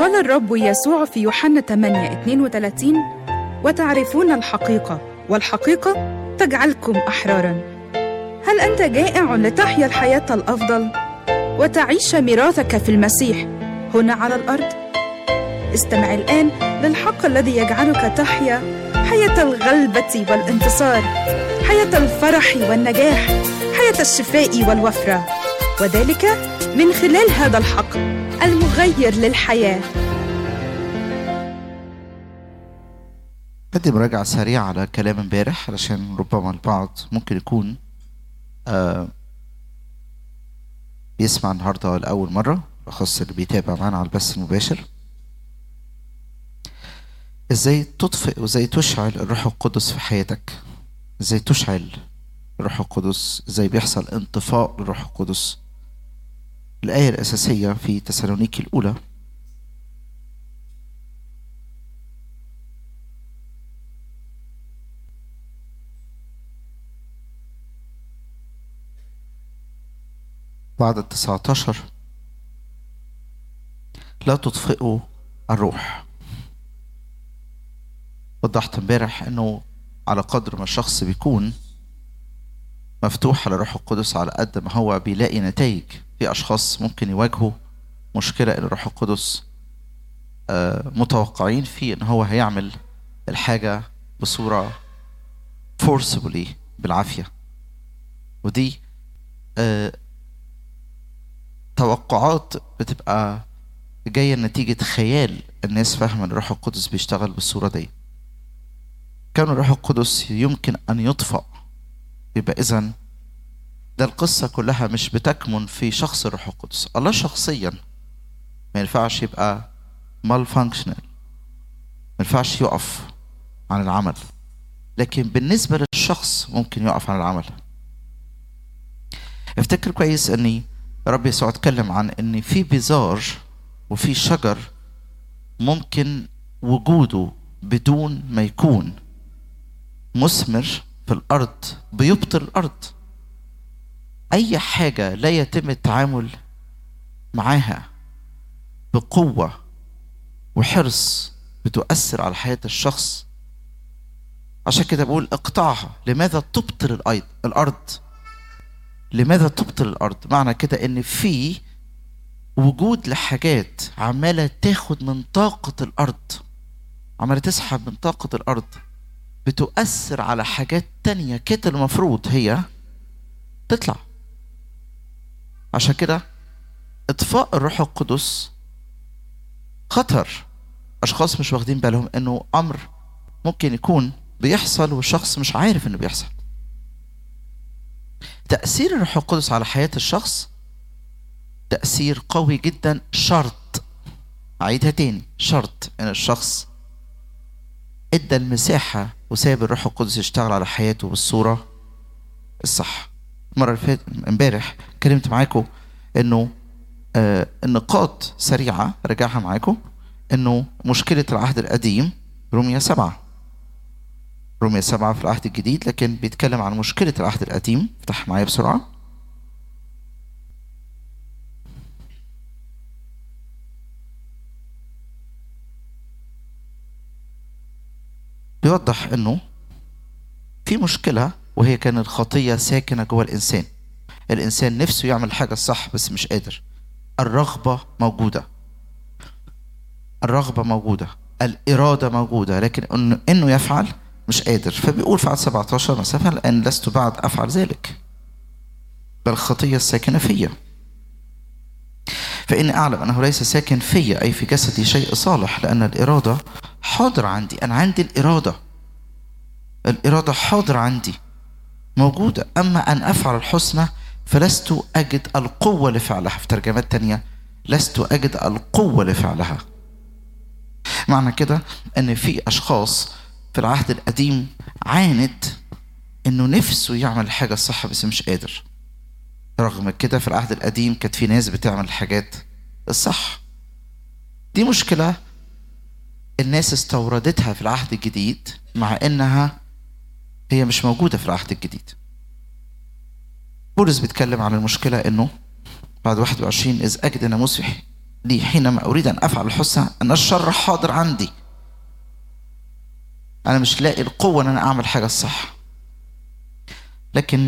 قال الرب يسوع في يوحنا 8 32 وتعرفون الحقيقة والحقيقة تجعلكم أحرارا هل أنت جائع لتحيا الحياة الأفضل وتعيش ميراثك في المسيح هنا على الأرض؟ استمع الآن للحق الذي يجعلك تحيا حياة الغلبة والانتصار حياة الفرح والنجاح حياة الشفاء والوفرة وذلك من خلال هذا الحق المغير للحياة بدي مراجعة سريعة على كلام امبارح علشان ربما البعض ممكن يكون آه بيسمع النهاردة لأول مرة بخص اللي بيتابع معانا على البث المباشر ازاي تطفئ وازاي تشعل الروح القدس في حياتك ازاي تشعل الروح القدس ازاي بيحصل انطفاء للروح القدس الآية الأساسية في تسالونيكي الأولى بعد التسعة عشر لا تطفئوا الروح وضحت امبارح انه على قدر ما الشخص بيكون مفتوح على الروح القدس على قد ما هو بيلاقي نتائج في اشخاص ممكن يواجهوا مشكلة ان الروح القدس آه، متوقعين فيه ان هو هيعمل الحاجة بصورة forcibly بالعافية ودي آه، توقعات بتبقى جاية نتيجة خيال الناس فاهمة ان الروح القدس بيشتغل بالصورة دي كان الروح القدس يمكن ان يطفأ يبقى اذا ده القصة كلها مش بتكمن في شخص الروح القدس الله شخصيا ما ينفعش يبقى malfunctional ما ينفعش يقف عن العمل لكن بالنسبة للشخص ممكن يقف عن العمل افتكر كويس اني رب يسوع اتكلم عن ان في بزار وفي شجر ممكن وجوده بدون ما يكون مثمر في الارض بيبطل الارض اي حاجه لا يتم التعامل معاها بقوه وحرص بتؤثر على حياه الشخص عشان كده بقول اقطعها لماذا تبطل الأيض الارض لماذا تبطل الارض معنى كده ان في وجود لحاجات عماله تاخد من طاقه الارض عماله تسحب من طاقه الارض بتؤثر على حاجات تانية كده المفروض هي تطلع عشان كده اطفاء الروح القدس خطر اشخاص مش واخدين بالهم انه امر ممكن يكون بيحصل والشخص مش عارف انه بيحصل تأثير الروح القدس على حياة الشخص تأثير قوي جدا شرط أعيدها تاني شرط إن الشخص ادى المساحة وساب الروح القدس يشتغل على حياته بالصورة الصح المرة اللي فاتت امبارح اتكلمت معاكم انه آه النقاط سريعة رجعها معاكم انه مشكلة العهد القديم رومية سبعة رومية سبعة في العهد الجديد لكن بيتكلم عن مشكلة العهد القديم افتح معايا بسرعة بيوضح انه في مشكلة وهي كان الخطية ساكنة جوه الإنسان الإنسان نفسه يعمل الحاجة الصح بس مش قادر الرغبة موجودة الرغبة موجودة الإرادة موجودة لكن إنه, إنه يفعل مش قادر فبيقول في عدد 17 مثلا لأن لست بعد أفعل ذلك بل الخطية الساكنة فيا فإني أعلم أنه ليس ساكن فيا أي في جسدي شيء صالح لأن الإرادة حاضر عندي أنا عندي الإرادة الإرادة حاضر عندي موجودة أما أن أفعل الحسنى فلست أجد القوة لفعلها في ترجمات تانية لست أجد القوة لفعلها معنى كده أن في أشخاص في العهد القديم عانت أنه نفسه يعمل الحاجة الصح بس مش قادر رغم كده في العهد القديم كانت في ناس بتعمل الحاجات الصح دي مشكلة الناس استوردتها في العهد الجديد مع انها هي مش موجودة في العهد الجديد بولس بيتكلم عن المشكلة انه بعد 21 اذ اجد ناموس لي حينما أريد أن أفعل الحسنى أن الشر حاضر عندي أنا مش لاقي القوة أن أنا أعمل حاجة الصح لكن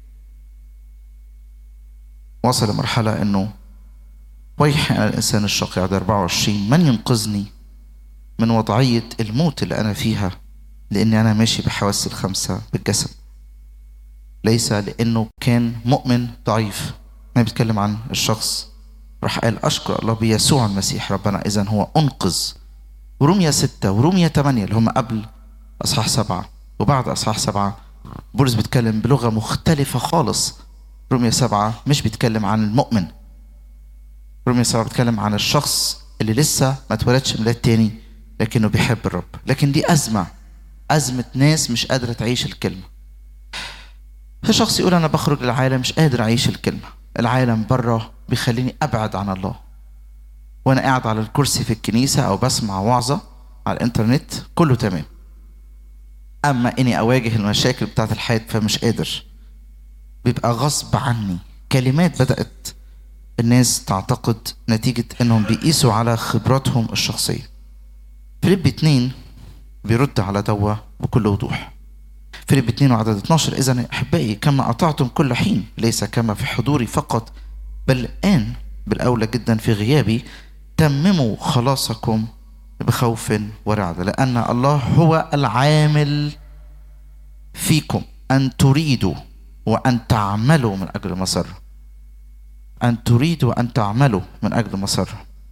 وصل لمرحلة أنه ويح أنا الإنسان الشقي عدد 24 من ينقذني من وضعية الموت اللي أنا فيها لأني أنا ماشي بحواس الخمسة بالجسد ليس لأنه كان مؤمن ضعيف ما بيتكلم عن الشخص راح قال أشكر الله بيسوع المسيح ربنا إذا هو أنقذ ورومية ستة ورومية ثمانية اللي هم قبل أصحاح سبعة وبعد أصحاح سبعة بولس بيتكلم بلغة مختلفة خالص رومية سبعة مش بيتكلم عن المؤمن رومية سبعة بيتكلم عن الشخص اللي لسه ما اتولدش ميلاد تاني لكنه بيحب الرب لكن دي أزمة أزمة ناس مش قادرة تعيش الكلمة في شخص يقول أنا بخرج للعالم مش قادر أعيش الكلمة العالم بره بيخليني أبعد عن الله وأنا قاعد على الكرسي في الكنيسة أو بسمع وعظة على الإنترنت كله تمام أما إني أواجه المشاكل بتاعت الحياة فمش قادر بيبقى غصب عني كلمات بدأت الناس تعتقد نتيجة إنهم بيقيسوا على خبراتهم الشخصية فيليب اتنين بيرد على دوا بكل وضوح فيليب 2 وعدد 12 إذا أحبائي كما أطعتم كل حين ليس كما في حضوري فقط بل الآن بالأولى جدا في غيابي تمموا خلاصكم بخوف ورعدة لأن الله هو العامل فيكم أن تريدوا وأن تعملوا من أجل مسر أن تريدوا أن تعملوا من أجل مسر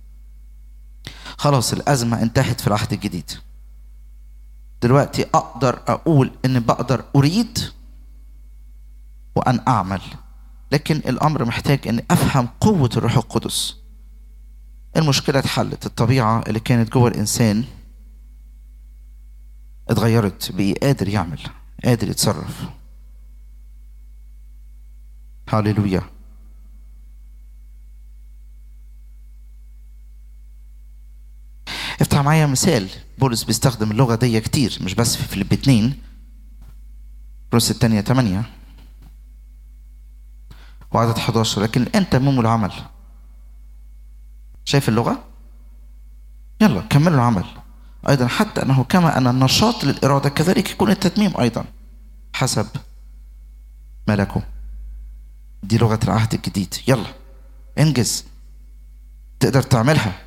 خلاص الأزمة انتهت في العهد الجديد دلوقتي أقدر أقول إن بقدر أريد وأن أعمل لكن الأمر محتاج إن أفهم قوة الروح القدس المشكلة اتحلت الطبيعة اللي كانت جوه الإنسان اتغيرت بقي قادر يعمل قادر يتصرف هاليلويا افتح معايا مثال بولس بيستخدم اللغة دي كتير مش بس في فيليب اتنين روس التانية تمانية وعدد 11 لكن الآن تمموا العمل شايف اللغة؟ يلا كملوا العمل أيضا حتى أنه كما أن النشاط للإرادة كذلك يكون التتميم أيضا حسب ملكه دي لغة العهد الجديد يلا انجز تقدر تعملها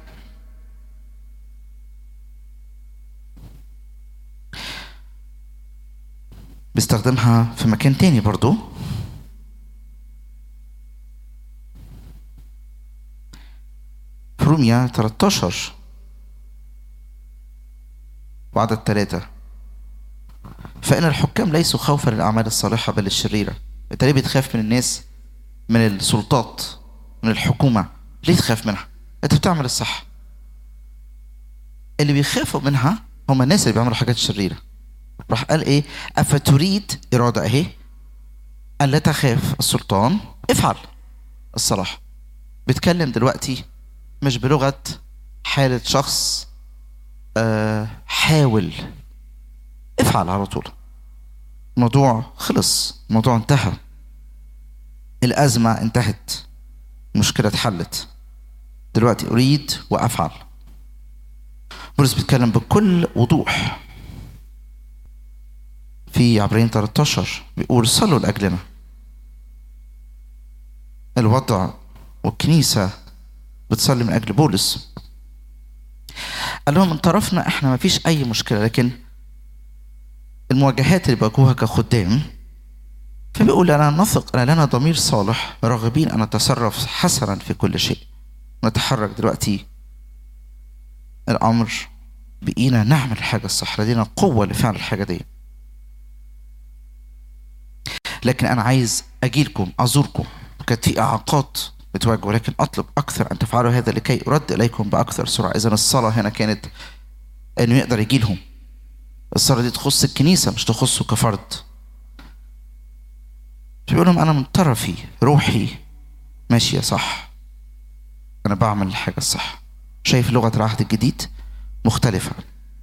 بيستخدمها في مكان تاني برضو في روميا 13 وعدد ثلاثة فإن الحكام ليسوا خوفا للأعمال الصالحة بل الشريرة أنت ليه بتخاف من الناس من السلطات من الحكومة ليه تخاف منها أنت بتعمل الصح اللي بيخافوا منها هم الناس اللي بيعملوا حاجات شريره راح قال ايه افتريد اراده اهي ان لا تخاف السلطان افعل الصلاح بيتكلم دلوقتي مش بلغه حاله شخص آه حاول افعل على طول الموضوع خلص الموضوع انتهى الأزمة انتهت المشكلة اتحلت دلوقتي أريد وأفعل بولس بيتكلم بكل وضوح في عبرين 13 بيقول صلوا لأجلنا الوضع والكنيسة بتصلي من أجل بولس قال لهم من طرفنا احنا ما فيش أي مشكلة لكن المواجهات اللي بواجهوها كخدام فبيقول أنا نثق أن لنا ضمير صالح راغبين أن نتصرف حسنا في كل شيء نتحرك دلوقتي الأمر بقينا نعمل الحاجة الصح لدينا قوة لفعل الحاجة دي لكن أنا عايز أجيلكم أزوركم كانت في إعاقات بتواجه ولكن أطلب أكثر أن تفعلوا هذا لكي أرد إليكم بأكثر سرعة إذا الصلاة هنا كانت إنه يقدر يجيلهم الصلاة دي تخص الكنيسة مش تخصه كفرد بيقول لهم أنا من طرفي روحي ماشية صح أنا بعمل الحاجة الصح شايف لغة العهد الجديد مختلفة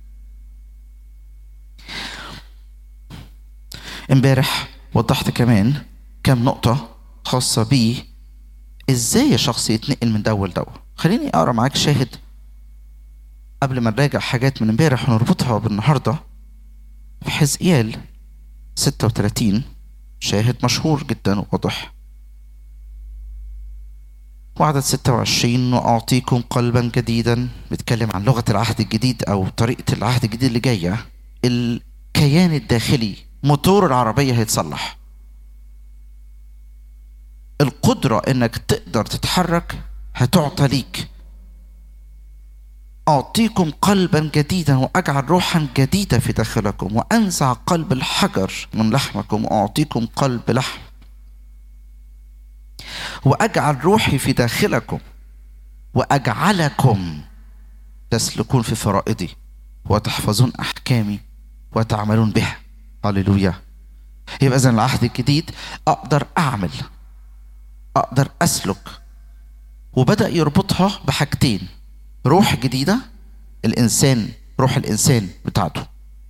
امبارح وضحت كمان كم نقطة خاصة بيه ازاي شخص يتنقل من دول لدول خليني اقرا معاك شاهد قبل ما نراجع حاجات من امبارح ونربطها بالنهارده في حزقيال 36 شاهد مشهور جدا وواضح وعدد 26 وأعطيكم قلبا جديدا بيتكلم عن لغة العهد الجديد أو طريقة العهد الجديد اللي جاية الكيان الداخلي موتور العربية هيتصلح القدرة إنك تقدر تتحرك هتعطى ليك أعطيكم قلبا جديدا وأجعل روحا جديدة في داخلكم وأنزع قلب الحجر من لحمكم وأعطيكم قلب لحم وأجعل روحي في داخلكم وأجعلكم تسلكون في فرائضي وتحفظون أحكامي وتعملون بها هللويا يبقى إذا العهد الجديد أقدر أعمل أقدر أسلك وبدأ يربطها بحاجتين روح جديدة الإنسان روح الإنسان بتاعته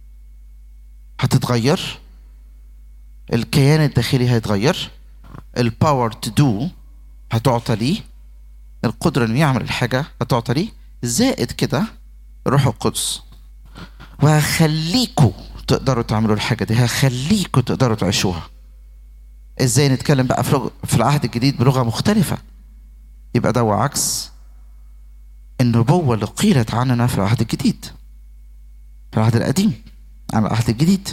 هتتغير الكيان الداخلي هيتغير الباور تو دو هتعطى ليه القدرة انه يعمل الحاجة هتعطى ليه زائد كده الروح القدس وهخليكوا تقدروا تعملوا الحاجة دي هخليكوا تقدروا تعيشوها ازاي نتكلم بقى في, لغ... في العهد الجديد بلغة مختلفة يبقى ده عكس النبوة اللي قيلت عننا في العهد الجديد في العهد القديم عن العهد الجديد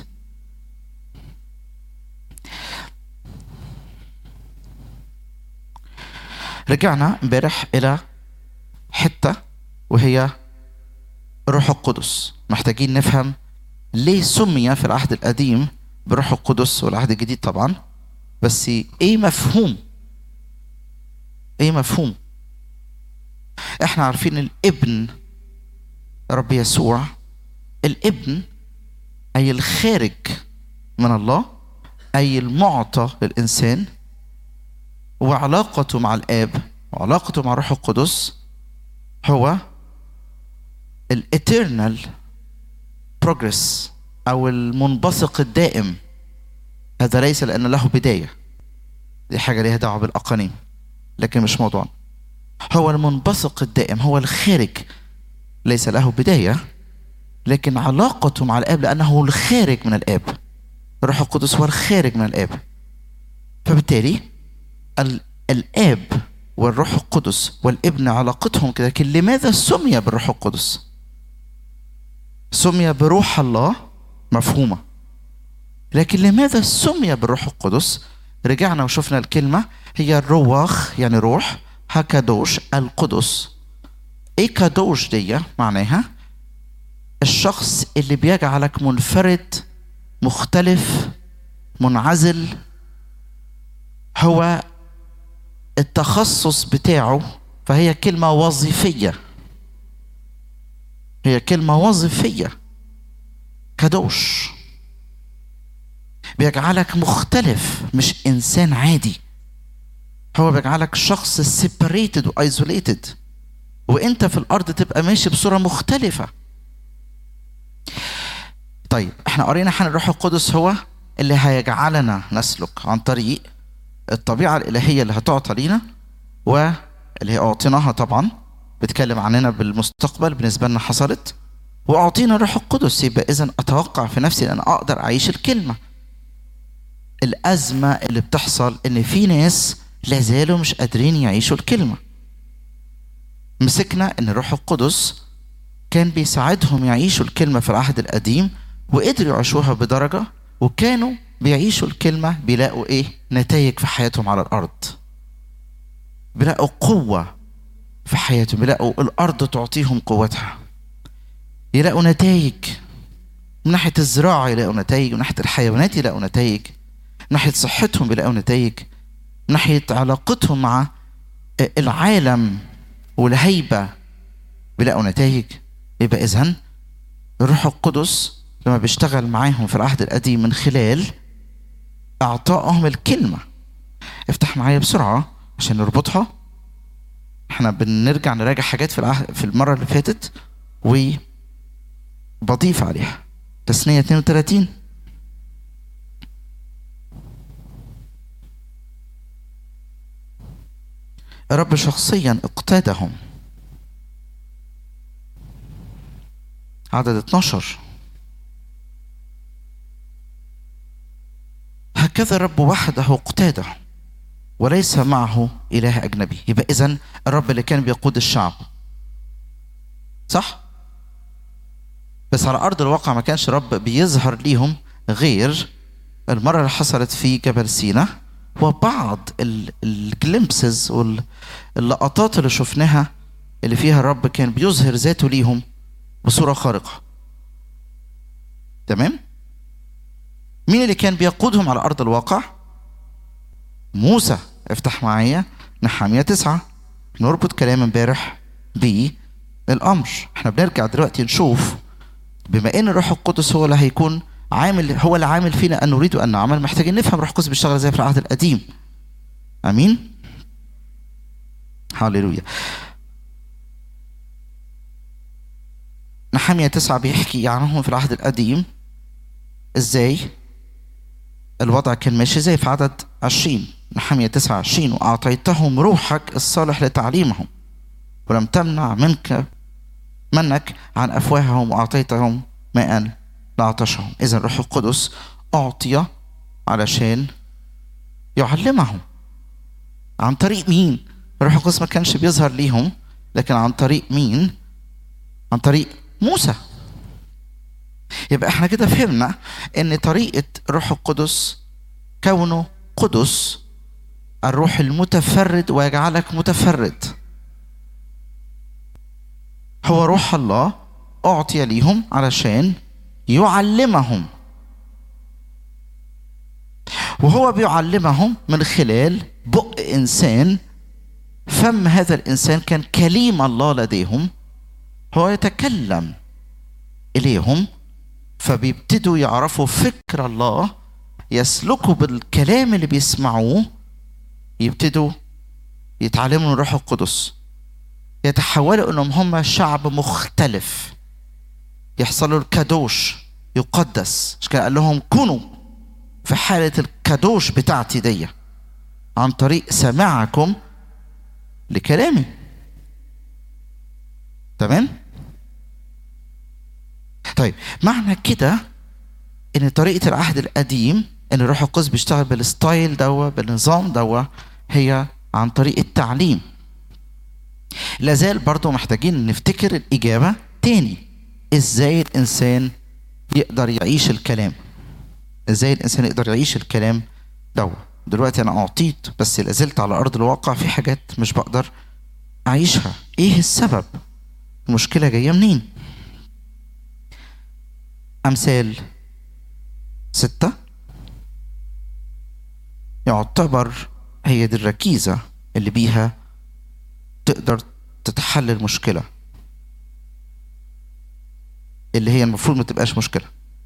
رجعنا امبارح الى حته وهي الروح القدس محتاجين نفهم ليه سمي في العهد القديم بروح القدس والعهد الجديد طبعا بس ايه مفهوم ايه مفهوم احنا عارفين الابن رب يسوع الابن اي الخارج من الله اي المعطى للانسان وعلاقته مع الاب وعلاقته مع الروح القدس هو الاترنال بروجرس او المنبثق الدائم هذا ليس لان له بدايه دي حاجه ليها دعوه بالاقانيم لكن مش موضوعنا هو المنبثق الدائم هو الخارج ليس له بدايه لكن علاقته مع الاب لانه الخارج من الاب الروح القدس هو الخارج من الاب فبالتالي الاب والروح القدس والابن علاقتهم كده لكن لماذا سمي بالروح القدس سمي بروح الله مفهومة لكن لماذا سمي بالروح القدس رجعنا وشفنا الكلمة هي الرواخ يعني روح هكادوش القدس ايه كادوش دي معناها الشخص اللي بيجعلك منفرد مختلف منعزل هو التخصص بتاعه فهي كلمة وظيفية هي كلمة وظيفية كدوش بيجعلك مختلف مش إنسان عادي هو بيجعلك شخص سيبريتد وايزوليتد وانت في الارض تبقى ماشي بصوره مختلفه طيب احنا قرينا عن الروح القدس هو اللي هيجعلنا نسلك عن طريق الطبيعة الإلهية اللي هتعطى لينا واللي هي أعطيناها طبعا بتكلم عننا بالمستقبل بالنسبة لنا حصلت وأعطينا الروح القدس يبقى إذا أتوقع في نفسي أن أقدر أعيش الكلمة الأزمة اللي بتحصل إن في ناس لازالوا مش قادرين يعيشوا الكلمة مسكنا إن الروح القدس كان بيساعدهم يعيشوا الكلمة في العهد القديم وقدروا يعيشوها بدرجة وكانوا بيعيشوا الكلمة بيلاقوا إيه؟ نتائج في حياتهم على الأرض. بيلاقوا قوة في حياتهم، بيلاقوا الأرض تعطيهم قوتها. يلاقوا نتائج من ناحية الزراعة يلاقوا نتائج، من ناحية الحيوانات يلاقوا نتائج، من ناحية صحتهم بيلاقوا نتائج، من ناحية علاقتهم مع العالم والهيبة بيلاقوا نتائج. يبقى إذن الروح القدس لما بيشتغل معاهم في العهد القديم من خلال اعطائهم الكلمه افتح معايا بسرعه عشان نربطها احنا بنرجع نراجع حاجات في العهد في المره اللي فاتت وبضيف عليها تسنيه 32 الرب شخصيا اقتادهم عدد 12 هكذا الرب وحده قتاده وليس معه إله أجنبي يبقى إذن الرب اللي كان بيقود الشعب صح؟ بس على أرض الواقع ما كانش الرب بيظهر ليهم غير المرة اللي حصلت في جبل سينا وبعض الجلمسز واللقطات اللي شفناها اللي فيها الرب كان بيظهر ذاته ليهم بصورة خارقة تمام؟ مين اللي كان بيقودهم على أرض الواقع؟ موسى افتح معايا نحامية تسعة نربط كلام امبارح بالأمر احنا بنرجع دلوقتي نشوف بما ان الروح القدس هو اللي هيكون عامل هو اللي عامل فينا ان نريد ان نعمل محتاجين نفهم الروح القدس بيشتغل ازاي في العهد القديم امين هللويا نحامية تسعة بيحكي عنهم في العهد القديم ازاي الوضع كان ماشي زي في عدد عشرين نحمية تسعة عشرين وأعطيتهم روحك الصالح لتعليمهم ولم تمنع منك منك عن أفواههم وأعطيتهم ماء لعطشهم إذا الروح القدس أعطي علشان يعلمهم عن طريق مين؟ الروح القدس ما كانش بيظهر ليهم لكن عن طريق مين؟ عن طريق موسى يبقى احنا كده فهمنا ان طريقة الروح القدس كونه قدس الروح المتفرد ويجعلك متفرد هو روح الله أعطي ليهم علشان يعلمهم وهو بيعلمهم من خلال بق إنسان فم هذا الإنسان كان كليم الله لديهم هو يتكلم إليهم فبيبتدوا يعرفوا فكر الله يسلكوا بالكلام اللي بيسمعوه يبتدوا يتعلموا من الروح القدس يتحولوا انهم هم شعب مختلف يحصلوا الكادوش يقدس مش كده قال لهم كونوا في حالة الكادوش بتاعتي دي عن طريق سماعكم لكلامي تمام طيب معنى كده ان طريقة العهد القديم ان الروح القدس بيشتغل بالستايل دوا بالنظام دوا هي عن طريق التعليم لازال برضو محتاجين نفتكر الإجابة تاني إزاي الإنسان يقدر يعيش الكلام إزاي الإنسان يقدر يعيش الكلام دوا دلوقتي أنا أعطيت بس لازلت على أرض الواقع في حاجات مش بقدر أعيشها إيه السبب المشكلة جاية منين أمثال ستة يعتبر هي دي الركيزة اللي بيها تقدر تتحل المشكلة اللي هي المفروض ما تبقاش مشكلة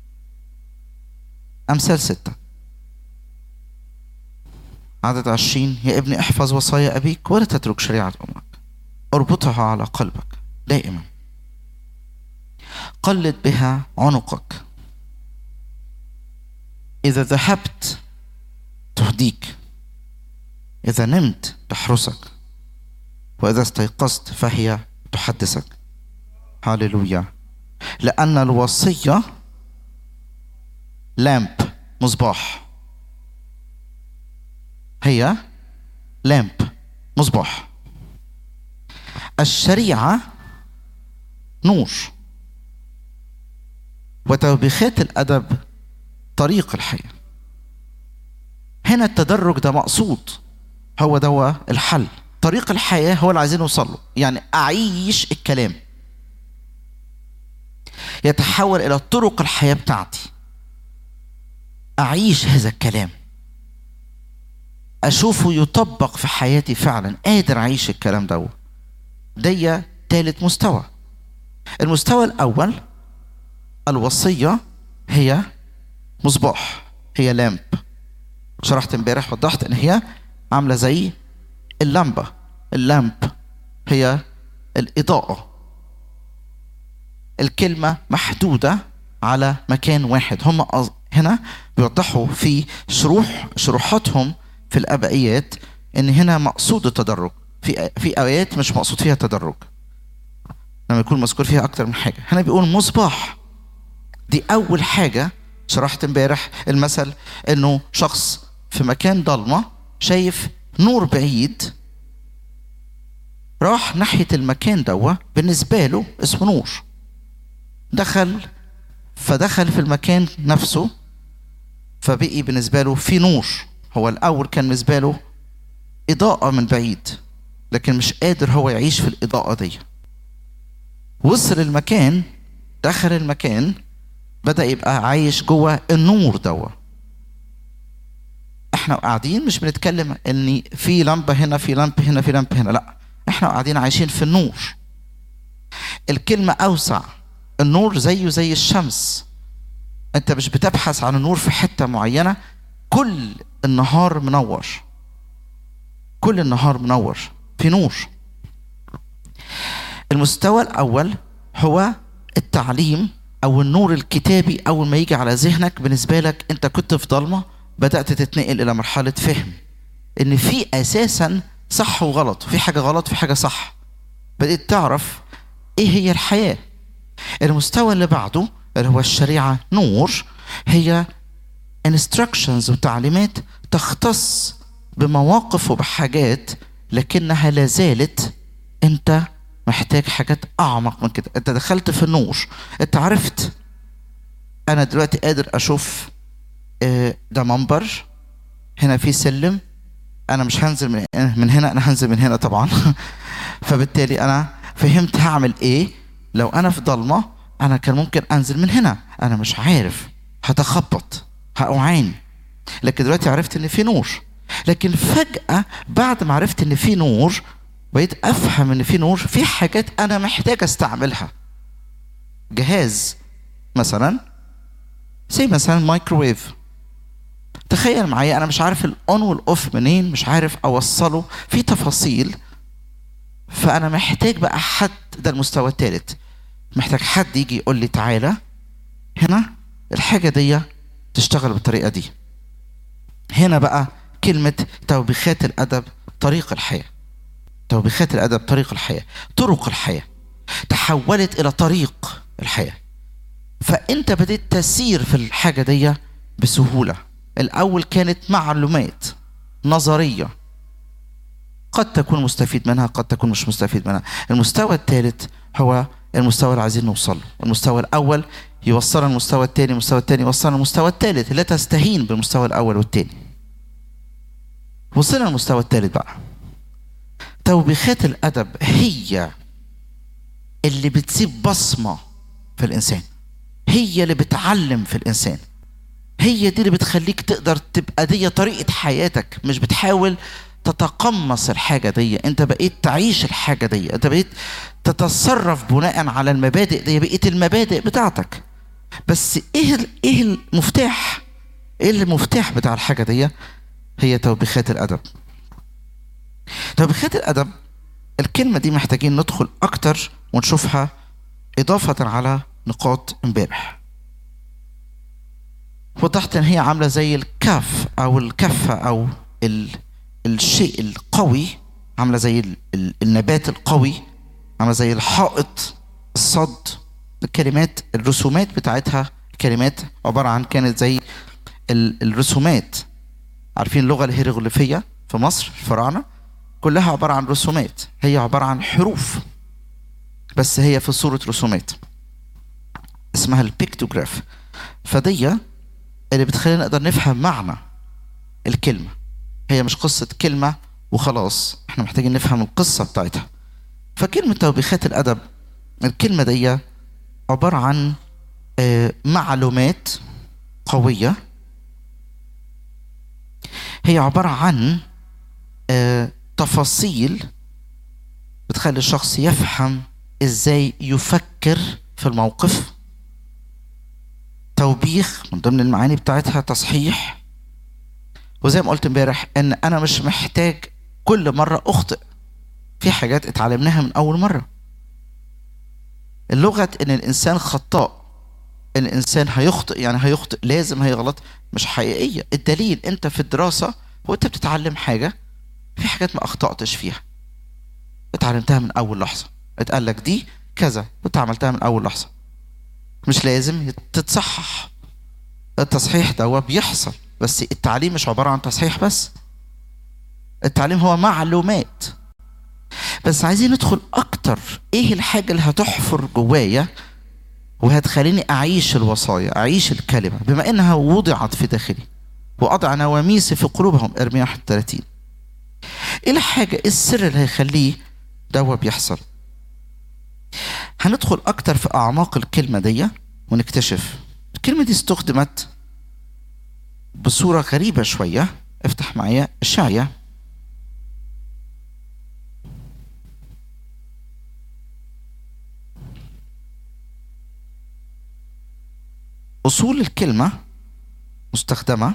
أمثال ستة عدد عشرين يا ابني احفظ وصايا أبيك ولا تترك شريعة أمك اربطها على قلبك دائما قلد بها عنقك إذا ذهبت تهديك إذا نمت تحرسك وإذا استيقظت فهي تحدثك هاليلويا لأن الوصية لامب مصباح هي لامب مصباح الشريعة نور وتوبيخات الأدب طريق الحياة هنا التدرج ده مقصود هو ده الحل طريق الحياة هو اللي عايزين نوصل له يعني أعيش الكلام يتحول إلى طرق الحياة بتاعتي أعيش هذا الكلام أشوفه يطبق في حياتي فعلا قادر أعيش الكلام ده دي تالت مستوى المستوى الأول الوصية هي مصباح هي لامب شرحت امبارح وضحت ان هي عامله زي اللمبه اللامب هي الاضاءه الكلمه محدوده على مكان واحد هم هنا بيوضحوا في شروح شروحاتهم في الابائيات ان هنا مقصود التدرج في في ايات مش مقصود فيها التدرج لما يكون مذكور فيها اكتر من حاجه هنا بيقول مصباح دي اول حاجه شرحت امبارح المثل انه شخص في مكان ضلمه شايف نور بعيد راح ناحيه المكان دوا بالنسبه له اسمه نور دخل فدخل في المكان نفسه فبقي بالنسبه له في نور هو الاول كان بالنسبه له اضاءه من بعيد لكن مش قادر هو يعيش في الاضاءه دي وصل المكان دخل المكان بدأ يبقى عايش جوه النور دوا احنا قاعدين مش بنتكلم ان في لمبة هنا في لمبة هنا في لمبة هنا لا احنا قاعدين عايشين في النور الكلمة أوسع النور زيه زي الشمس انت مش بتبحث عن النور في حتة معينة كل النهار منور كل النهار منور في نور المستوى الأول هو التعليم أو النور الكتابي أول ما يجي على ذهنك بالنسبة لك أنت كنت في ضلمة بدأت تتنقل إلى مرحلة فهم إن في أساسا صح وغلط في حاجة غلط في حاجة صح بدأت تعرف إيه هي الحياة المستوى اللي بعده اللي هو الشريعة نور هي instructions وتعليمات تختص بمواقف وبحاجات لكنها لا زالت انت محتاج حاجات اعمق من كده انت دخلت في النور انت عرفت انا دلوقتي قادر اشوف آه، ده منبر هنا في سلم انا مش هنزل من من هنا انا هنزل من هنا طبعا فبالتالي انا فهمت هعمل ايه لو انا في ضلمه انا كان ممكن انزل من هنا انا مش عارف هتخبط هأعاني لكن دلوقتي عرفت ان في نور لكن فجأة بعد ما عرفت ان في نور بقيت افهم ان في نور في حاجات انا محتاج استعملها جهاز مثلا زي مثلا مايكروويف تخيل معايا انا مش عارف الاون والاوف منين مش عارف اوصله في تفاصيل فانا محتاج بقى حد ده المستوى الثالث محتاج حد يجي يقول لي تعالى هنا الحاجه دي تشتغل بالطريقه دي هنا بقى كلمه توبيخات الادب طريق الحياه توبيخات الادب طريق الحياه طرق الحياه تحولت الى طريق الحياه فانت بديت تسير في الحاجه دي بسهوله الاول كانت معلومات نظريه قد تكون مستفيد منها قد تكون مش مستفيد منها المستوى الثالث هو المستوى اللي عايزين نوصل له المستوى الاول يوصلنا المستوى الثاني المستوى الثاني يوصلنا المستوى الثالث لا تستهين بالمستوى الاول والثاني وصلنا المستوى الثالث بقى توبيخات الادب هي اللي بتسيب بصمه في الانسان هي اللي بتعلم في الانسان هي دي اللي بتخليك تقدر تبقى دي طريقه حياتك مش بتحاول تتقمص الحاجه دي انت بقيت تعيش الحاجه دي انت بقيت تتصرف بناء على المبادئ دي بقيت المبادئ بتاعتك بس ايه ال- ايه المفتاح ايه المفتاح بتاع الحاجه دي هي توبيخات الادب توبيخات الادب الكلمه دي محتاجين ندخل اكتر ونشوفها اضافه على نقاط امبارح وضحت ان هي عامله زي الكف او الكفه او ال... الشيء القوي عامله زي ال... ال... النبات القوي عامله زي الحائط الصد الكلمات الرسومات بتاعتها كلمات عباره عن كانت زي ال... الرسومات عارفين اللغه الهيروغليفيه في مصر الفراعنه كلها عباره عن رسومات هي عباره عن حروف بس هي في صوره رسومات اسمها البيكتوجراف فدي اللي بتخلينا نقدر نفهم معنى الكلمة هي مش قصة كلمة وخلاص احنا محتاجين نفهم القصة بتاعتها فكلمة توبيخات الأدب الكلمة دي عبارة عن آه، معلومات قوية هي عبارة عن آه، تفاصيل بتخلي الشخص يفهم ازاي يفكر في الموقف توبيخ من ضمن المعاني بتاعتها تصحيح وزي ما قلت امبارح ان انا مش محتاج كل مره اخطئ في حاجات اتعلمناها من اول مره اللغه ان الانسان خطاء ان الانسان هيخطئ يعني هيخطئ لازم هيغلط مش حقيقيه الدليل انت في الدراسه وانت بتتعلم حاجه في حاجات ما اخطاتش فيها اتعلمتها من اول لحظه اتقال لك دي كذا كنت عملتها من اول لحظه مش لازم تتصحح التصحيح ده بيحصل بس التعليم مش عباره عن تصحيح بس التعليم هو معلومات بس عايزين ندخل اكتر ايه الحاجه اللي هتحفر جوايا وهتخليني اعيش الوصايا اعيش الكلمه بما انها وضعت في داخلي واضع نواميسي في قلوبهم ارميا 31 ايه الحاجه ايه السر اللي هيخليه دوا بيحصل هندخل اكتر في اعماق الكلمه دي ونكتشف الكلمه دي استخدمت بصوره غريبه شويه افتح معايا اشعيا أصول الكلمة مستخدمة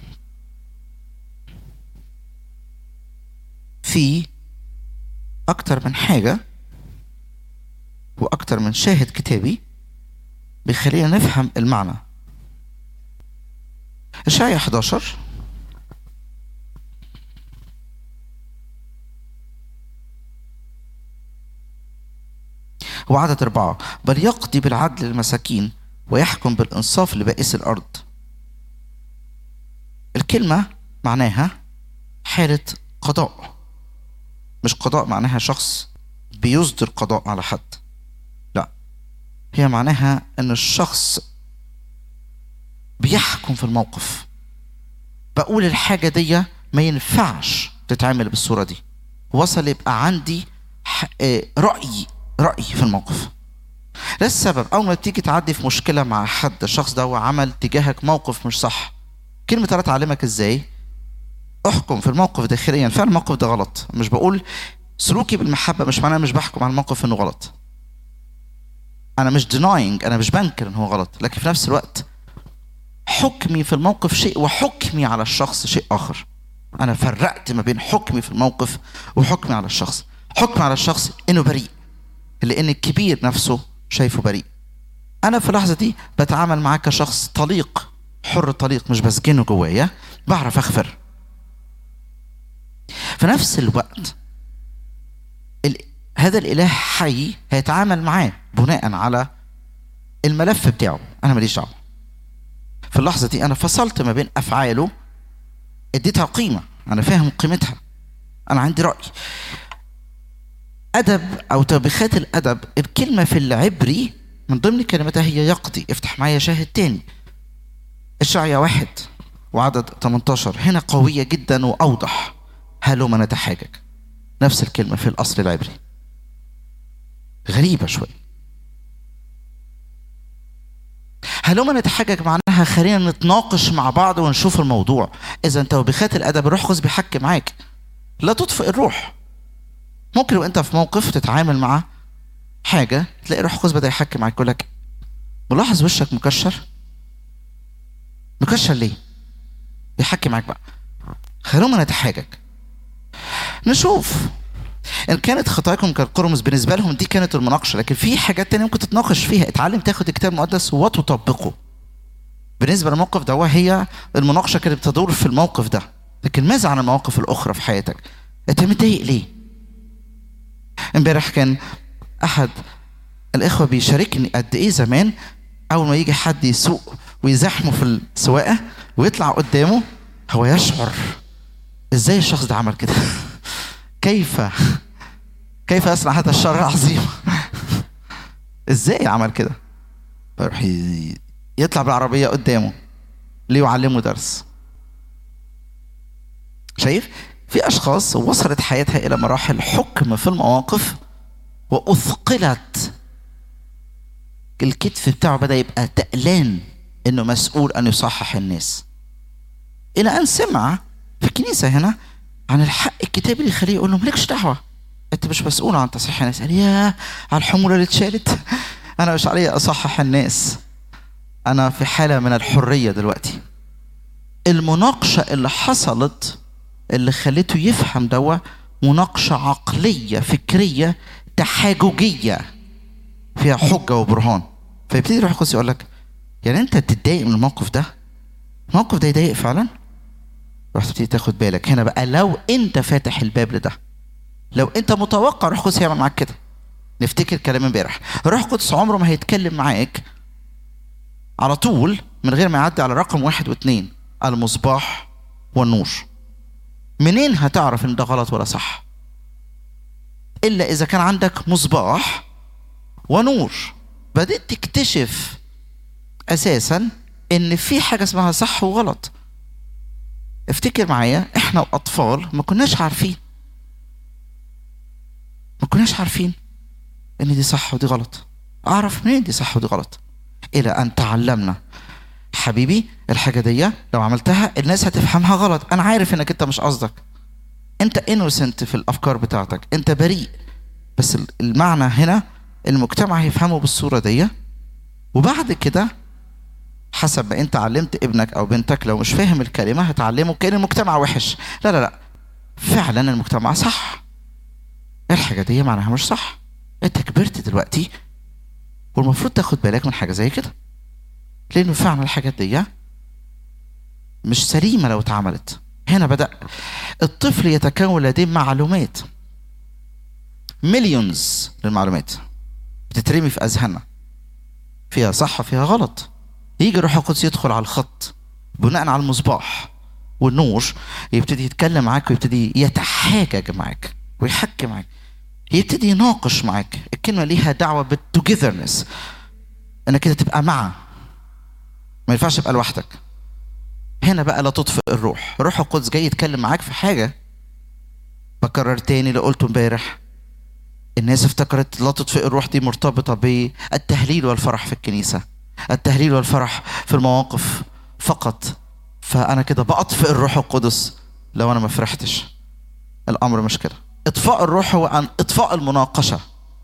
في أكتر من حاجة وأكتر من شاهد كتابي بيخلينا نفهم المعنى إشعيا 11 وعدد أربعة بل يقضي بالعدل للمساكين ويحكم بالإنصاف لبائس الأرض الكلمة معناها حالة قضاء مش قضاء معناها شخص بيصدر قضاء على حد لا هي معناها ان الشخص بيحكم في الموقف بقول الحاجة دي ما ينفعش تتعمل بالصورة دي وصل يبقى عندي رأي رأي في الموقف ده السبب اول ما تيجي تعدي في مشكله مع حد الشخص ده عمل تجاهك موقف مش صح كلمه انا تعلمك ازاي احكم في الموقف داخليا فعلا الموقف ده غلط مش بقول سلوكي بالمحبه مش معناه مش بحكم على الموقف انه غلط انا مش ديناينج انا مش بنكر ان هو غلط لكن في نفس الوقت حكمي في الموقف شيء وحكمي على الشخص شيء اخر انا فرقت ما بين حكمي في الموقف وحكمي على الشخص حكمي على الشخص انه بريء لان الكبير نفسه شايفه بريء انا في اللحظه دي بتعامل معاه كشخص طليق حر طليق مش بسجنه جوايا بعرف اغفر في نفس الوقت ال... هذا الاله حي هيتعامل معاه بناء على الملف بتاعه انا ماليش دعوه في اللحظه دي انا فصلت ما بين افعاله اديتها قيمه انا فاهم قيمتها انا عندي راي أدب أو توبيخات الأدب الكلمة في العبري من ضمن كلماتها هي يقضي افتح معايا شاهد تاني الشعية واحد وعدد 18 هنا قوية جدا وأوضح هلما نتحاجج نفس الكلمة في الأصل العبري غريبة شوي هلما نتحاجج معناها خلينا نتناقش مع بعض ونشوف الموضوع إذا توبيخات الأدب الروح القدس بيحكي معاك لا تطفئ الروح ممكن وانت في موقف تتعامل مع حاجه تلاقي روح القدس بدا يحكي معاك يقول لك ملاحظ وشك مكشر مكشر ليه يحكي معاك بقى خلونا نتحاجج نشوف ان كانت خطاياكم كالقرمز بالنسبه لهم دي كانت المناقشه لكن في حاجات تانية ممكن تتناقش فيها اتعلم تاخد الكتاب المقدس وتطبقه بالنسبه للموقف ده هي المناقشه كانت بتدور في الموقف ده لكن ماذا عن المواقف الاخرى في حياتك انت متضايق ليه امبارح كان احد الاخوه بيشاركني قد ايه زمان اول ما يجي حد يسوق ويزاحمه في السواقه ويطلع قدامه هو يشعر ازاي الشخص ده عمل كده كيف كيف يصنع هذا الشر العظيم ازاي عمل كده فيروح يطلع بالعربيه قدامه ليعلمه درس شايف في اشخاص وصلت حياتها الى مراحل حكم في المواقف واثقلت الكتف بتاعه بدا يبقى تقلان انه مسؤول ان يصحح الناس الى ان سمع في الكنيسه هنا عن الحق الكتابي اللي يخليه يقول له مالكش دعوه انت مش مسؤول عن تصحيح الناس قال يا على الحموله اللي اتشالت انا مش علي اصحح الناس انا في حاله من الحريه دلوقتي المناقشه اللي حصلت اللي خلته يفهم دوا مناقشه عقليه فكريه تحاججيه فيها حجه وبرهان فيبتدي روح القدس يقول لك يعني انت تتضايق من الموقف ده الموقف ده يضايق فعلا رحت تبتدي تاخد بالك هنا بقى لو انت فاتح الباب لده لو انت متوقع روح القدس يعمل معاك كده نفتكر كلام امبارح الروح القدس عمره ما هيتكلم معاك على طول من غير ما يعدي على رقم واحد واثنين المصباح والنور منين هتعرف ان ده غلط ولا صح الا اذا كان عندك مصباح ونور بدأت تكتشف اساسا ان في حاجه اسمها صح وغلط افتكر معايا احنا واطفال ما كناش عارفين ما كناش عارفين ان دي صح ودي غلط اعرف منين دي صح ودي غلط الى ان تعلمنا حبيبي الحاجه دي لو عملتها الناس هتفهمها غلط انا عارف انك انت مش قصدك انت انوسنت في الافكار بتاعتك انت بريء بس المعنى هنا المجتمع هيفهمه بالصوره دي وبعد كده حسب ما انت علمت ابنك او بنتك لو مش فاهم الكلمه هتعلمه كان المجتمع وحش لا لا لا فعلا المجتمع صح الحاجه دي معناها مش صح انت كبرت دلوقتي والمفروض تاخد بالك من حاجه زي كده لانه فعلا الحاجات دي مش سليمه لو اتعملت هنا بدا الطفل يتكون لديه معلومات مليونز للمعلومات بتترمي في اذهاننا فيها صح وفيها غلط يجي الروح القدس يدخل على الخط بناء على المصباح والنور يبتدي يتكلم معاك ويبتدي يتحاجج معاك ويحكي معاك يبتدي يناقش معاك الكلمة ليها دعوة بالتوجذرنس انك كده تبقى معه ما ينفعش تبقى لوحدك هنا بقى لا تطفئ الروح الروح القدس جاي يتكلم معاك في حاجة بكرر تاني اللي قلته امبارح الناس افتكرت لا تطفئ الروح دي مرتبطة بالتهليل والفرح في الكنيسة التهليل والفرح في المواقف فقط فأنا كده بأطفئ الروح القدس لو أنا ما فرحتش الأمر مش كده إطفاء الروح هو أن إطفاء المناقشة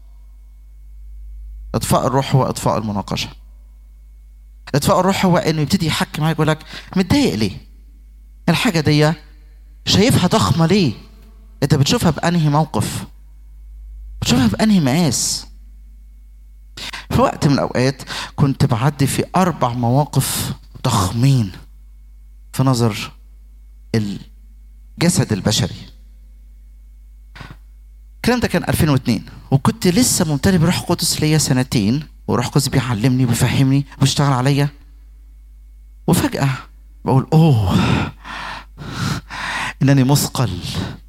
إطفاء الروح هو إطفاء المناقشة إطفاء الروح هو إنه يبتدي يحكي معاك يقول لك متضايق ليه؟ الحاجة دي شايفها ضخمة ليه؟ أنت بتشوفها بأنهي موقف؟ بتشوفها بأنهي مقاس؟ في وقت من الأوقات كنت بعدي في أربع مواقف ضخمين في نظر الجسد البشري الكلام ده كان 2002 وكنت لسه ممتلئ بروح قدس ليا سنتين وروح قدس بيعلمني وبيفهمني وبيشتغل عليا وفجأة بقول اوه انني مثقل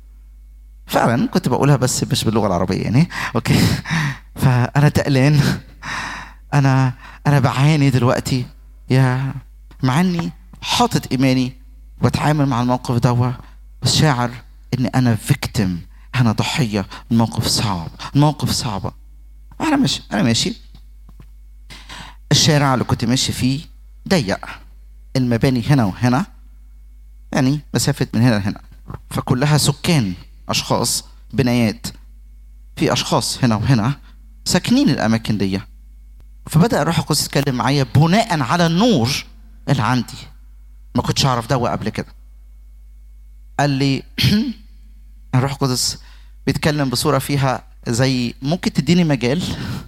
فعلا كنت بقولها بس مش باللغة العربية يعني اوكي فأنا تقلان أنا أنا بعاني دلوقتي يا مع إني حاطط إيماني وبتعامل مع الموقف دوا بس شاعر إن أنا فيكتم أنا ضحية الموقف صعب الموقف صعبة أنا ماشي أنا ماشي الشارع اللي كنت ماشي فيه ضيق المباني هنا وهنا يعني مسافة من هنا لهنا فكلها سكان أشخاص بنايات في أشخاص هنا وهنا ساكنين الأماكن دي فبدأ الروح القدس يتكلم معايا بناء على النور اللي عندي ما كنتش أعرف ده قبل كده قال لي الروح القدس بيتكلم بصورة فيها زي ممكن تديني مجال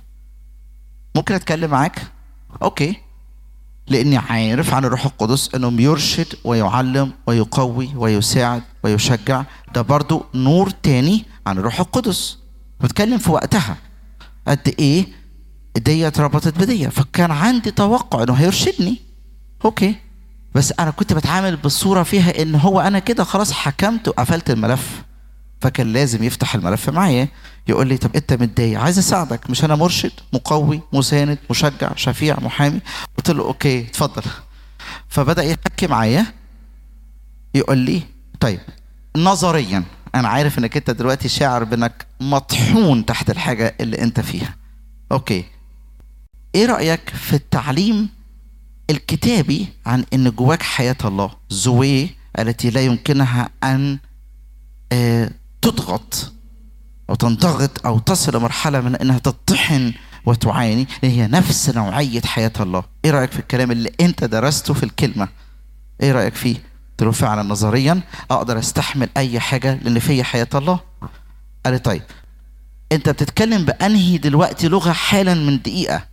ممكن أتكلم معاك أوكي لاني عارف عن الروح القدس انه بيرشد ويعلم ويقوي ويساعد ويشجع ده برضو نور تاني عن الروح القدس بتكلم في وقتها قد ايه دي اتربطت بدي فكان عندي توقع انه هيرشدني اوكي بس انا كنت بتعامل بالصوره فيها ان هو انا كده خلاص حكمت وقفلت الملف فكان لازم يفتح الملف معايا يقول لي طب انت متضايق عايز اساعدك مش انا مرشد مقوي مساند مشجع شفيع محامي قلت له اوكي اتفضل فبدا يحكي معايا يقول لي طيب نظريا انا عارف انك انت دلوقتي شاعر بانك مطحون تحت الحاجه اللي انت فيها اوكي ايه رايك في التعليم الكتابي عن ان جواك حياه الله زوي التي لا يمكنها ان آه تضغط او تنضغط او تصل لمرحله من انها تطحن وتعاني اللي هي نفس نوعيه حياه الله ايه رايك في الكلام اللي انت درسته في الكلمه ايه رايك فيه قلت له فعلا نظريا اقدر استحمل اي حاجه لان في حياه الله قال لي طيب انت بتتكلم بانهي دلوقتي لغه حالا من دقيقه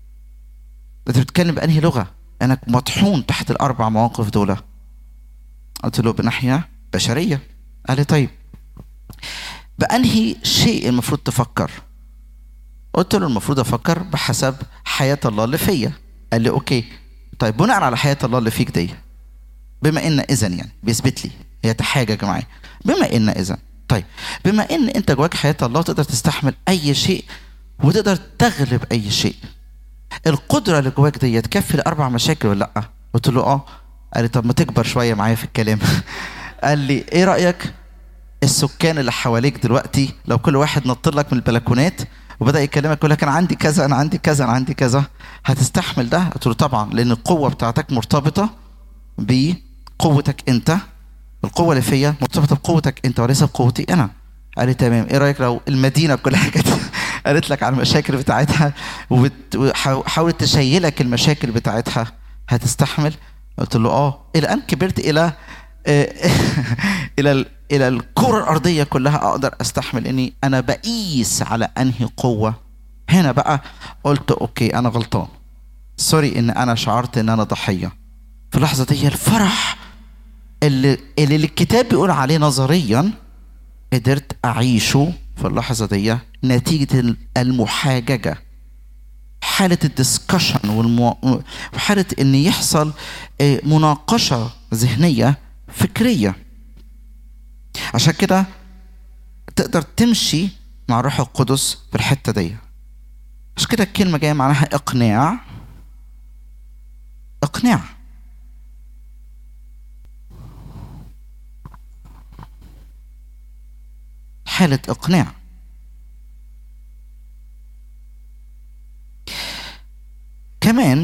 انت بتتكلم بانهي لغه انك مطحون تحت الاربع مواقف دول قلت له بناحيه بشريه قال لي طيب بأنهي شيء المفروض تفكر قلت له المفروض افكر بحسب حياه الله اللي فيا قال لي اوكي طيب بناء على حياه الله اللي فيك دي بما ان اذا يعني بيثبت لي هي تحاجج معايا بما ان اذا طيب بما ان انت جواك حياه الله تقدر تستحمل اي شيء وتقدر تغلب اي شيء القدره اللي جواك دي تكفي الاربع مشاكل ولا لا قلت له اه قال لي طب ما تكبر شويه معايا في الكلام قال لي ايه رايك السكان اللي حواليك دلوقتي لو كل واحد نط لك من البلكونات وبدا يكلمك يقول لك انا عندي كذا انا عندي كذا انا عندي كذا هتستحمل ده قلت له طبعا لان القوه بتاعتك مرتبطه بقوتك انت القوه اللي فيا مرتبطه بقوتك انت وليس بقوتي انا قال لي تمام ايه رايك لو المدينه كلها كانت قالت لك على المشاكل بتاعتها وحاولت تشيلك المشاكل بتاعتها هتستحمل قلت له اه الى ان كبرت الى الى الى الكره الارضيه كلها اقدر استحمل اني انا بقيس على انهي قوه هنا بقى قلت اوكي انا غلطان سوري ان انا شعرت ان انا ضحيه في اللحظه دي الفرح اللي اللي الكتاب بيقول عليه نظريا قدرت اعيشه في اللحظه دي نتيجه المحاججه حالة الدسكشن والمو... وحالة ان يحصل مناقشة ذهنية فكرية عشان كده تقدر تمشي مع الروح القدس في الحتة دي عشان كده الكلمة جاية معناها إقناع إقناع حالة إقناع كمان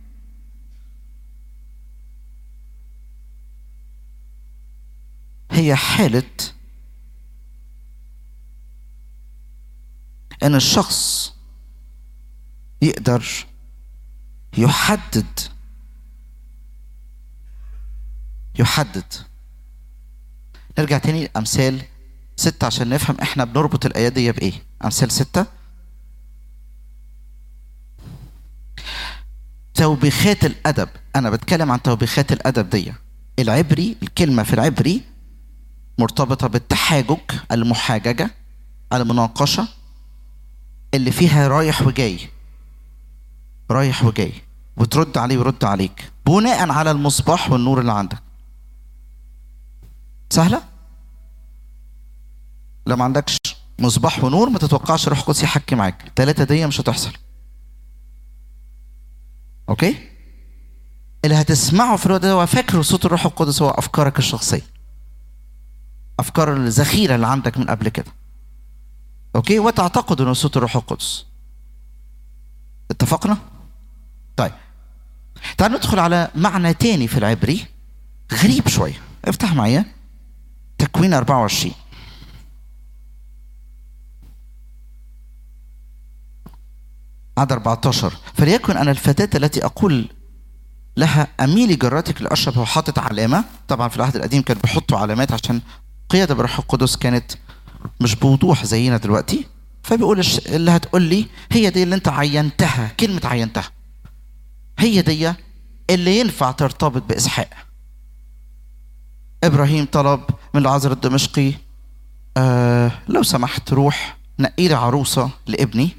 هي حالة ان الشخص يقدر يحدد يحدد نرجع تاني لأمثال ستة عشان نفهم احنا بنربط الآيات دي بإيه أمثال ستة توبيخات الأدب أنا بتكلم عن توبيخات الأدب دي العبري الكلمة في العبري مرتبطة بالتحاجج المحاججة المناقشة اللي فيها رايح وجاي رايح وجاي وترد عليه ويرد عليك بناء على المصباح والنور اللي عندك سهلة؟ لو ما عندكش مصباح ونور ما تتوقعش روح قدس يحكي معاك التلاتة دي مش هتحصل اوكي اللي هتسمعه في الوقت ده هو فاكر صوت الروح القدس هو افكارك الشخصيه افكار الذخيره اللي عندك من قبل كده اوكي وتعتقد انه صوت الروح القدس اتفقنا طيب تعال ندخل على معنى تاني في العبري غريب شويه افتح معايا تكوين 24 عدد 14 فليكن أنا الفتاة التي أقول لها أميلي جراتك لأشرب هو حاطط علامة طبعا في العهد القديم كانوا بيحطوا علامات عشان قيادة بالروح القدس كانت مش بوضوح زينا دلوقتي فبيقول اللي هتقول لي هي دي اللي انت عينتها كلمة عينتها هي دي اللي ينفع ترتبط بإسحاق إبراهيم طلب من العذر الدمشقي آه لو سمحت روح نقي لي عروسة لابني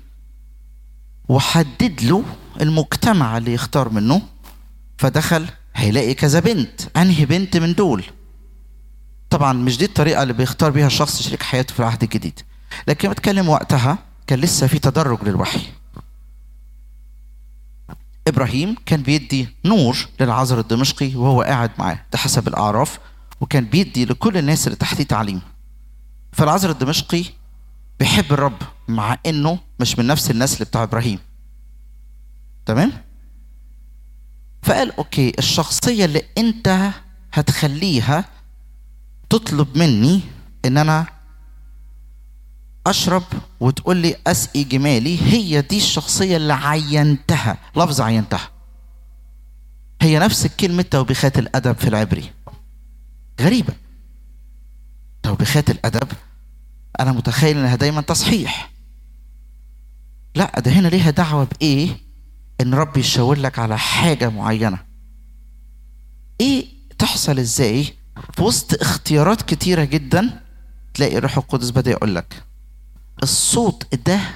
وحدد له المجتمع اللي يختار منه فدخل هيلاقي كذا بنت انهي بنت من دول طبعا مش دي الطريقه اللي بيختار بيها الشخص شريك حياته في العهد الجديد لكن بتكلم وقتها كان لسه في تدرج للوحي ابراهيم كان بيدي نور للعذر الدمشقي وهو قاعد معاه ده حسب الاعراف وكان بيدي لكل الناس اللي تحتيه تعليم فالعذر الدمشقي بيحب الرب مع انه مش من نفس النسل بتاع ابراهيم تمام فقال اوكي الشخصيه اللي انت هتخليها تطلب مني ان انا اشرب وتقول لي اسقي جمالي هي دي الشخصيه اللي عينتها لفظ عينتها هي نفس كلمه توبيخات الادب في العبري غريبه توبيخات الادب انا متخيل انها دايما تصحيح لا ده هنا ليها دعوه بايه ان رب يشاور لك على حاجه معينه ايه تحصل ازاي في وسط اختيارات كتيره جدا تلاقي الروح القدس بدا يقول لك الصوت ده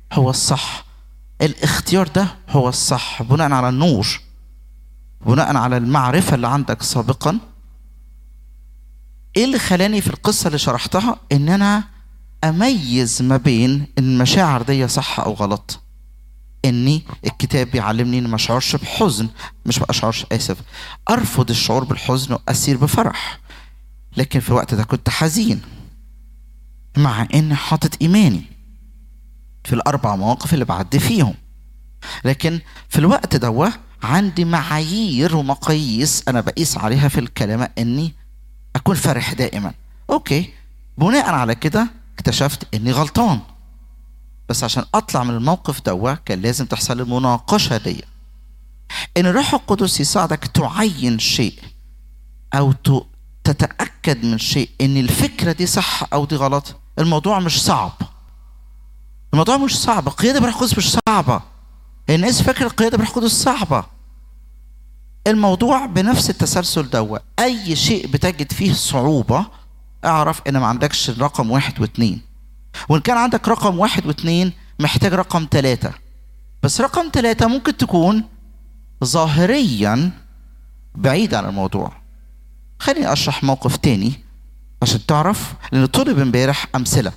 هو الصح الاختيار ده هو الصح بناء على النور بناء على المعرفة اللي عندك سابقا ايه اللي خلاني في القصة اللي شرحتها ان انا اميز ما بين المشاعر دي صح او غلط اني الكتاب بيعلمني اني ما اشعرش بحزن مش ما اشعرش اسف ارفض الشعور بالحزن واسير بفرح لكن في الوقت ده كنت حزين مع ان حاطط ايماني في الاربع مواقف اللي بعدي فيهم لكن في الوقت ده عندي معايير ومقاييس انا بقيس عليها في الكلمه اني اكون فرح دائما اوكي بناء على كده اكتشفت اني غلطان بس عشان اطلع من الموقف دوا كان لازم تحصل المناقشه دي ان الروح القدس يساعدك تعين شيء او تتاكد من شيء ان الفكره دي صح او دي غلط الموضوع مش صعب الموضوع مش صعب القياده بالروح القدس مش صعبه الناس فاكره القياده بالروح القدس صعبه الموضوع بنفس التسلسل دوا اي شيء بتجد فيه صعوبه اعرف ان ما عندكش رقم واحد واثنين وان كان عندك رقم واحد واثنين محتاج رقم ثلاثة بس رقم ثلاثة ممكن تكون ظاهريا بعيد عن الموضوع خليني اشرح موقف تاني عشان تعرف لان طلب امبارح امثله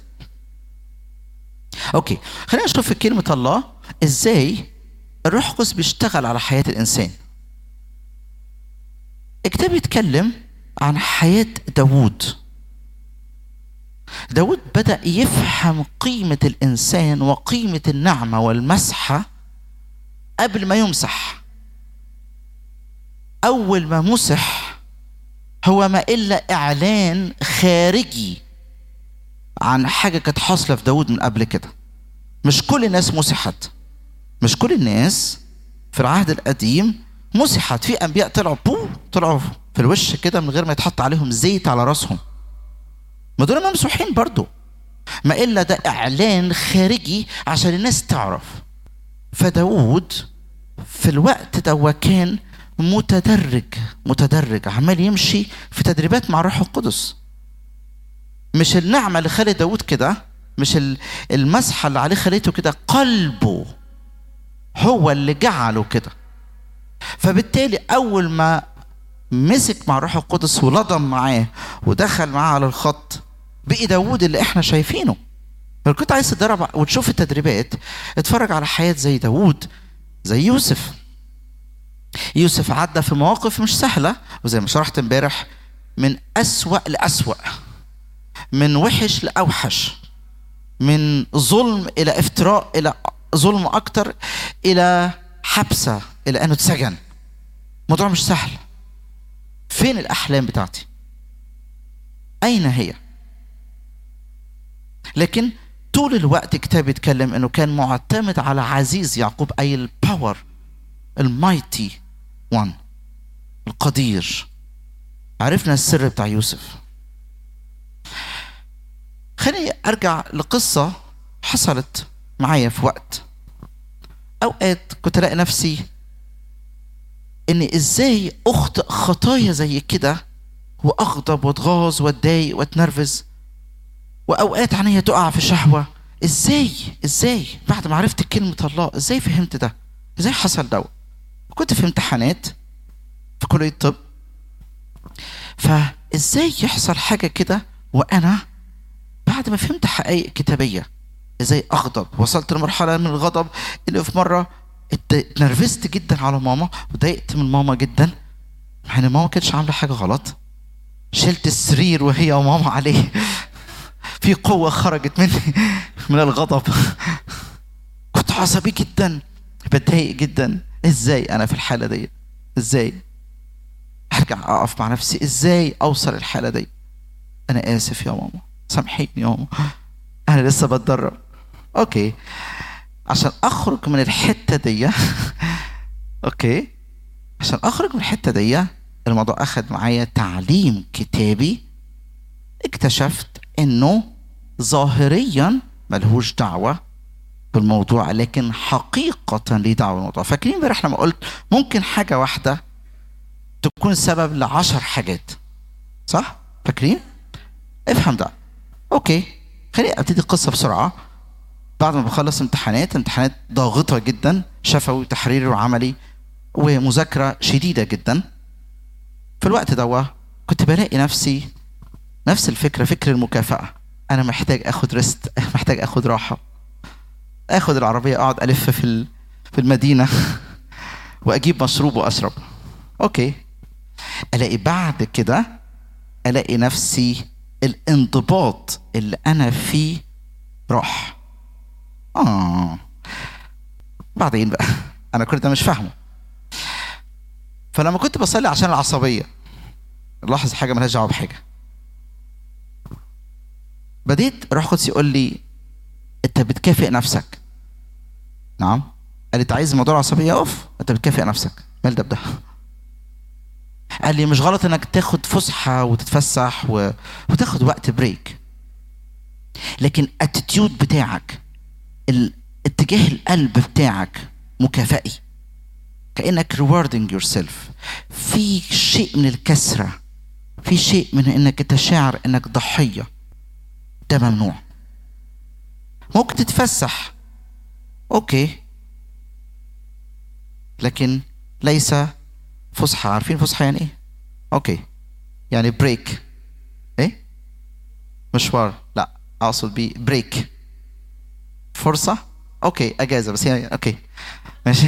اوكي خلينا نشوف في كلمه الله ازاي الروح القدس بيشتغل على حياه الانسان الكتاب يتكلم عن حياه داوود داود بدأ يفهم قيمة الإنسان وقيمة النعمة والمسحة قبل ما يمسح أول ما مسح هو ما إلا إعلان خارجي عن حاجة كانت حاصلة في داود من قبل كده مش كل الناس مسحت مش كل الناس في العهد القديم مسحت في أنبياء طلعوا بو طلعوا في الوش كده من غير ما يتحط عليهم زيت على راسهم ما دول ممسوحين برضو ما إلا ده إعلان خارجي عشان الناس تعرف فداود في الوقت ده كان متدرج متدرج عمال يمشي في تدريبات مع الروح القدس مش النعمة اللي خلت داود كده مش المسحة اللي عليه خليته كده قلبه هو اللي جعله كده فبالتالي أول ما مسك مع الروح القدس ولضم معاه ودخل معاه على الخط بقي داوود اللي احنا شايفينه لو كنت عايز تدرب وتشوف التدريبات اتفرج على حياة زي داوود زي يوسف يوسف عدى في مواقف مش سهلة وزي ما شرحت امبارح من أسوأ لأسوأ من وحش لأوحش من ظلم إلى افتراء إلى ظلم أكتر إلى حبسة إلى أنه اتسجن الموضوع مش سهل فين الأحلام بتاعتي أين هي لكن طول الوقت كتاب يتكلم انه كان معتمد على عزيز يعقوب اي الباور المايتي وان القدير عرفنا السر بتاع يوسف خليني ارجع لقصه حصلت معايا في وقت اوقات كنت الاقي نفسي ان ازاي اخطئ خطايا زي كده واغضب واتغاظ واتضايق واتنرفز واوقات عينيا تقع في شهوه ازاي ازاي بعد ما عرفت كلمه الله ازاي فهمت ده ازاي حصل ده كنت في امتحانات في كليه الطب فازاي يحصل حاجه كده وانا بعد ما فهمت حقائق كتابيه ازاي اغضب وصلت لمرحله من الغضب اللي في مره اتنرفزت جدا على ماما وضايقت من ماما جدا مع ان ماما كانتش عامله حاجه غلط شلت السرير وهي وماما عليه في قوة خرجت مني من الغضب كنت عصبي جدا بتضايق جدا ازاي انا في الحالة دي ازاي ارجع اقف مع نفسي ازاي اوصل الحالة دي انا اسف يا ماما سامحيني يا ماما انا لسه بتدرب اوكي عشان اخرج من الحتة دي اوكي عشان اخرج من الحتة دي الموضوع اخد معايا تعليم كتابي اكتشفت انه ظاهريا ملهوش دعوة بالموضوع لكن حقيقة ليه دعوة بالموضوع فاكرين امبارح لما قلت ممكن حاجة واحدة تكون سبب لعشر حاجات صح؟ فاكرين؟ افهم ده اوكي خليني ابتدي القصة بسرعة بعد ما بخلص امتحانات امتحانات ضاغطه جدا شفوي وتحريري وعملي ومذاكره شديده جدا في الوقت ده كنت بلاقي نفسي نفس الفكره فكر المكافاه انا محتاج اخد ريست محتاج اخد راحه اخد العربيه اقعد الف في ال- في المدينه واجيب مشروب واشرب اوكي الاقي بعد كده الاقي نفسي الانضباط اللي انا فيه راح اه بعدين بقى انا كل ده مش فاهمه فلما كنت بصلي عشان العصبيه لاحظ حاجه ملهاش دعوه بحاجه بديت روح قدس يقول لي انت بتكافئ نفسك نعم قال لي انت عايز موضوع العصبيه اقف انت بتكافئ نفسك مال ده بده قال لي مش غلط انك تاخد فسحه وتتفسح و... وتاخد وقت بريك لكن الاتيتيود بتاعك ال... اتجاه القلب بتاعك مكافئي كانك rewarding yourself في شيء من الكسره في شيء من انك تشعر انك ضحيه ده ممنوع ممكن تتفسح اوكي لكن ليس فسحه عارفين فسحه يعني ايه اوكي يعني بريك ايه مشوار لا اقصد بيه بريك فرصه اوكي اجازه بس يعني اوكي ماشي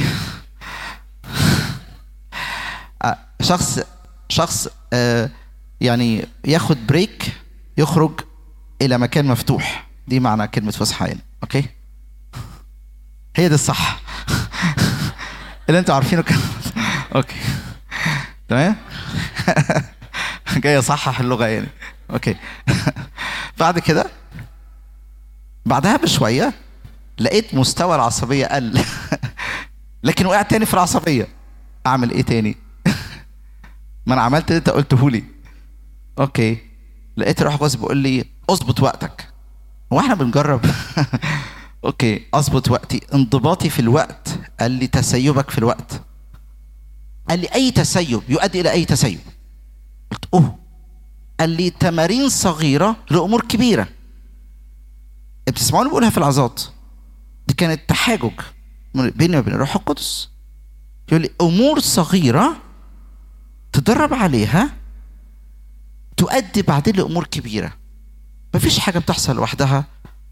آه، شخص شخص آه، يعني ياخد بريك يخرج الى مكان مفتوح دي معنى كلمه فسحه يعني اوكي هي دي الصح اللي انتوا عارفينه كده اوكي تمام جاي اصحح اللغه يعني اوكي بعد كده بعدها بشويه لقيت مستوى العصبيه قل لكن وقعت تاني في العصبيه اعمل ايه تاني ما انا عملت اللي انت قلته لي اوكي لقيت روح قدس بيقول لي اظبط وقتك هو احنا بنجرب اوكي اظبط وقتي انضباطي في الوقت قال لي تسيبك في الوقت قال لي اي تسيب يؤدي الى اي تسيب قلت اوه قال لي تمارين صغيره لامور كبيره بتسمعوني بقولها في العظات دي كانت تحاجج من- بيني وبين الروح القدس يقول لي امور صغيره تدرب عليها تؤدي بعدين لامور كبيره مفيش حاجه بتحصل لوحدها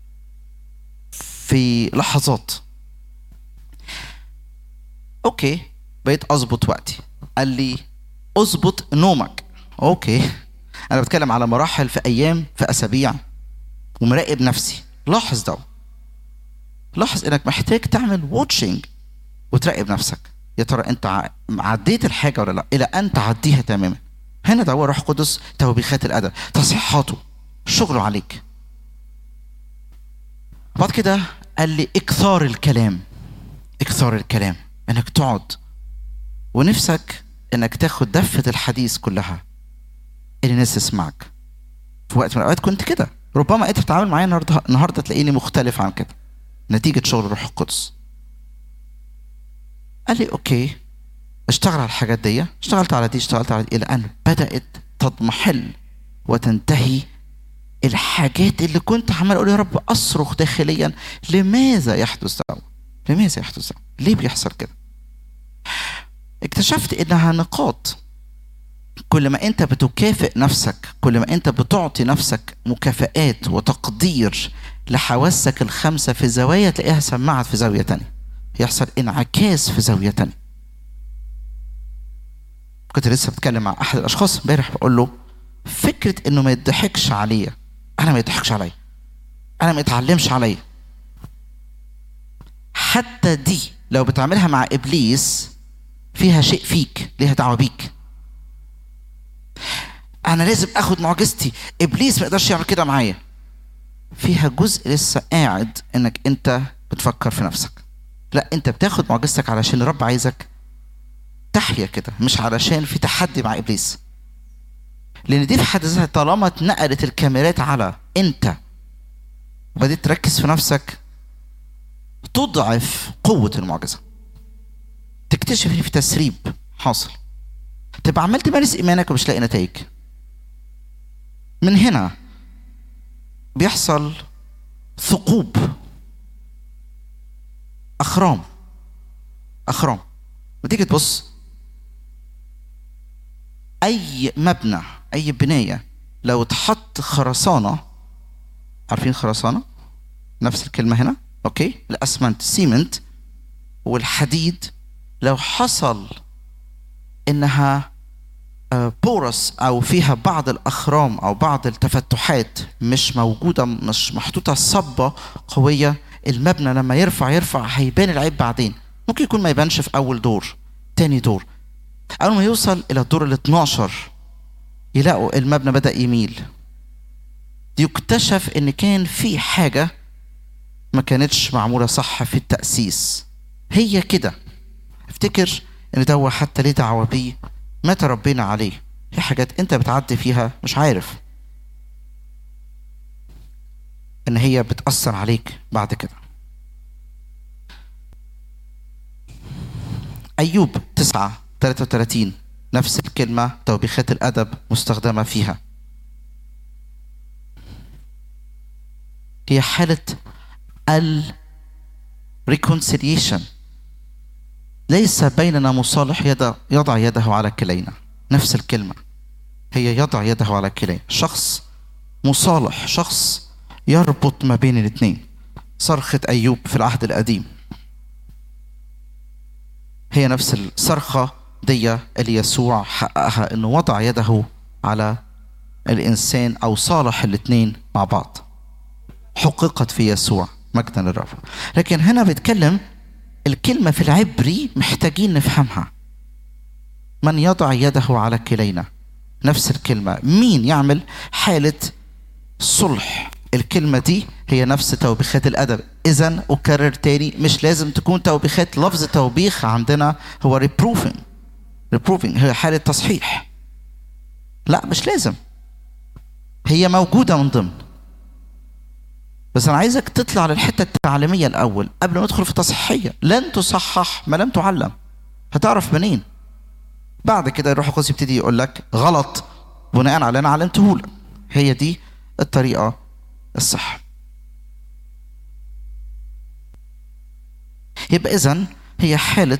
في لحظات اوكي بقيت اظبط وقتي قال لي اظبط نومك اوكي انا بتكلم على مراحل في ايام في اسابيع ومراقب نفسي لاحظ ده لاحظ انك محتاج تعمل واتشنج وتراقب نفسك يا ترى انت ع- عديت الحاجه ولا لا الى ان تعديها تماما هنا ده هو روح قدس توبيخات الادب تصحيحاته شغله عليك بعد كده قال لي اكثار الكلام اكثار الكلام انك تقعد ونفسك انك تاخد دفة الحديث كلها اللي الناس تسمعك في وقت من الاوقات كنت كده ربما انت بتتعامل معايا النهارده النهارده تلاقيني مختلف عن كده نتيجة شغل الروح القدس قال لي اوكي اشتغل على الحاجات دي اشتغلت على دي اشتغلت على دي الى ان بدأت تضمحل وتنتهي الحاجات اللي كنت عمال اقول يا رب اصرخ داخليا لماذا يحدث ده؟ لماذا يحدث ده؟ ليه بيحصل كده؟ اكتشفت انها نقاط كل ما انت بتكافئ نفسك كل ما انت بتعطي نفسك مكافآت وتقدير لحواسك الخمسة في زوايا تلاقيها سمعت في زاوية تانية يحصل انعكاس في زاوية تانية كنت لسه بتكلم مع احد الاشخاص امبارح بقول له فكرة انه ما يضحكش عليا انا ما يضحكش عليا انا ما يتعلمش عليا حتى دي لو بتعملها مع ابليس فيها شيء فيك ليها دعوه بيك انا لازم اخد معجزتي ابليس ما يقدرش يعمل كده معايا فيها جزء لسه قاعد انك انت بتفكر في نفسك لا انت بتاخد معجزتك علشان الرب عايزك تحيا كده مش علشان في تحدي مع ابليس لان دي في حد ذاتها طالما اتنقلت الكاميرات على انت وبديت تركز في نفسك تضعف قوة المعجزة تكتشف ان في تسريب حاصل تبقى عمال تمارس ايمانك ومش لاقي نتائج من هنا بيحصل ثقوب اخرام اخرام وتيجي تبص اي مبنى اي بنايه لو اتحط خرسانه عارفين خرسانه نفس الكلمه هنا اوكي الاسمنت سيمنت والحديد لو حصل انها بورس او فيها بعض الاخرام او بعض التفتحات مش موجوده مش محطوطه صبه قويه المبنى لما يرفع يرفع هيبان العيب بعدين ممكن يكون ما يبانش في اول دور تاني دور اول ما يوصل الى الدور ال 12 يلاقوا المبنى بدا يميل يكتشف ان كان في حاجه ما كانتش معموله صح في التاسيس هي كده افتكر ان ده حتى ليه دعوه بيه ما تربينا عليه في حاجات انت بتعدي فيها مش عارف ان هي بتأثر عليك بعد كده ايوب تسعة 33 نفس الكلمة توبيخات الأدب مستخدمة فيها هي حالة ال reconciliation ليس بيننا مصالح يد يضع يده على كلينا نفس الكلمة هي يضع يده على كلينا شخص مصالح شخص يربط ما بين الاثنين صرخة أيوب في العهد القديم هي نفس الصرخة دي اللي يسوع حققها انه وضع يده على الانسان او صالح الاثنين مع بعض حققت في يسوع مجدا للرب لكن هنا بيتكلم الكلمة في العبري محتاجين نفهمها من يضع يده على كلينا نفس الكلمة مين يعمل حالة صلح الكلمة دي هي نفس توبيخات الأدب إذا أكرر تاني مش لازم تكون توبيخات لفظ توبيخ عندنا هو reproving reproving هي حالة تصحيح لا مش لازم هي موجودة من ضمن بس أنا عايزك تطلع للحتة التعليمية الأول قبل ما ندخل في تصحيحية لن تصحح ما لم تعلم هتعرف منين بعد كده الروح القدس يبتدي يقول لك غلط بناء على اللي انا علمته لك هي دي الطريقه الصح يبقى اذا هي حاله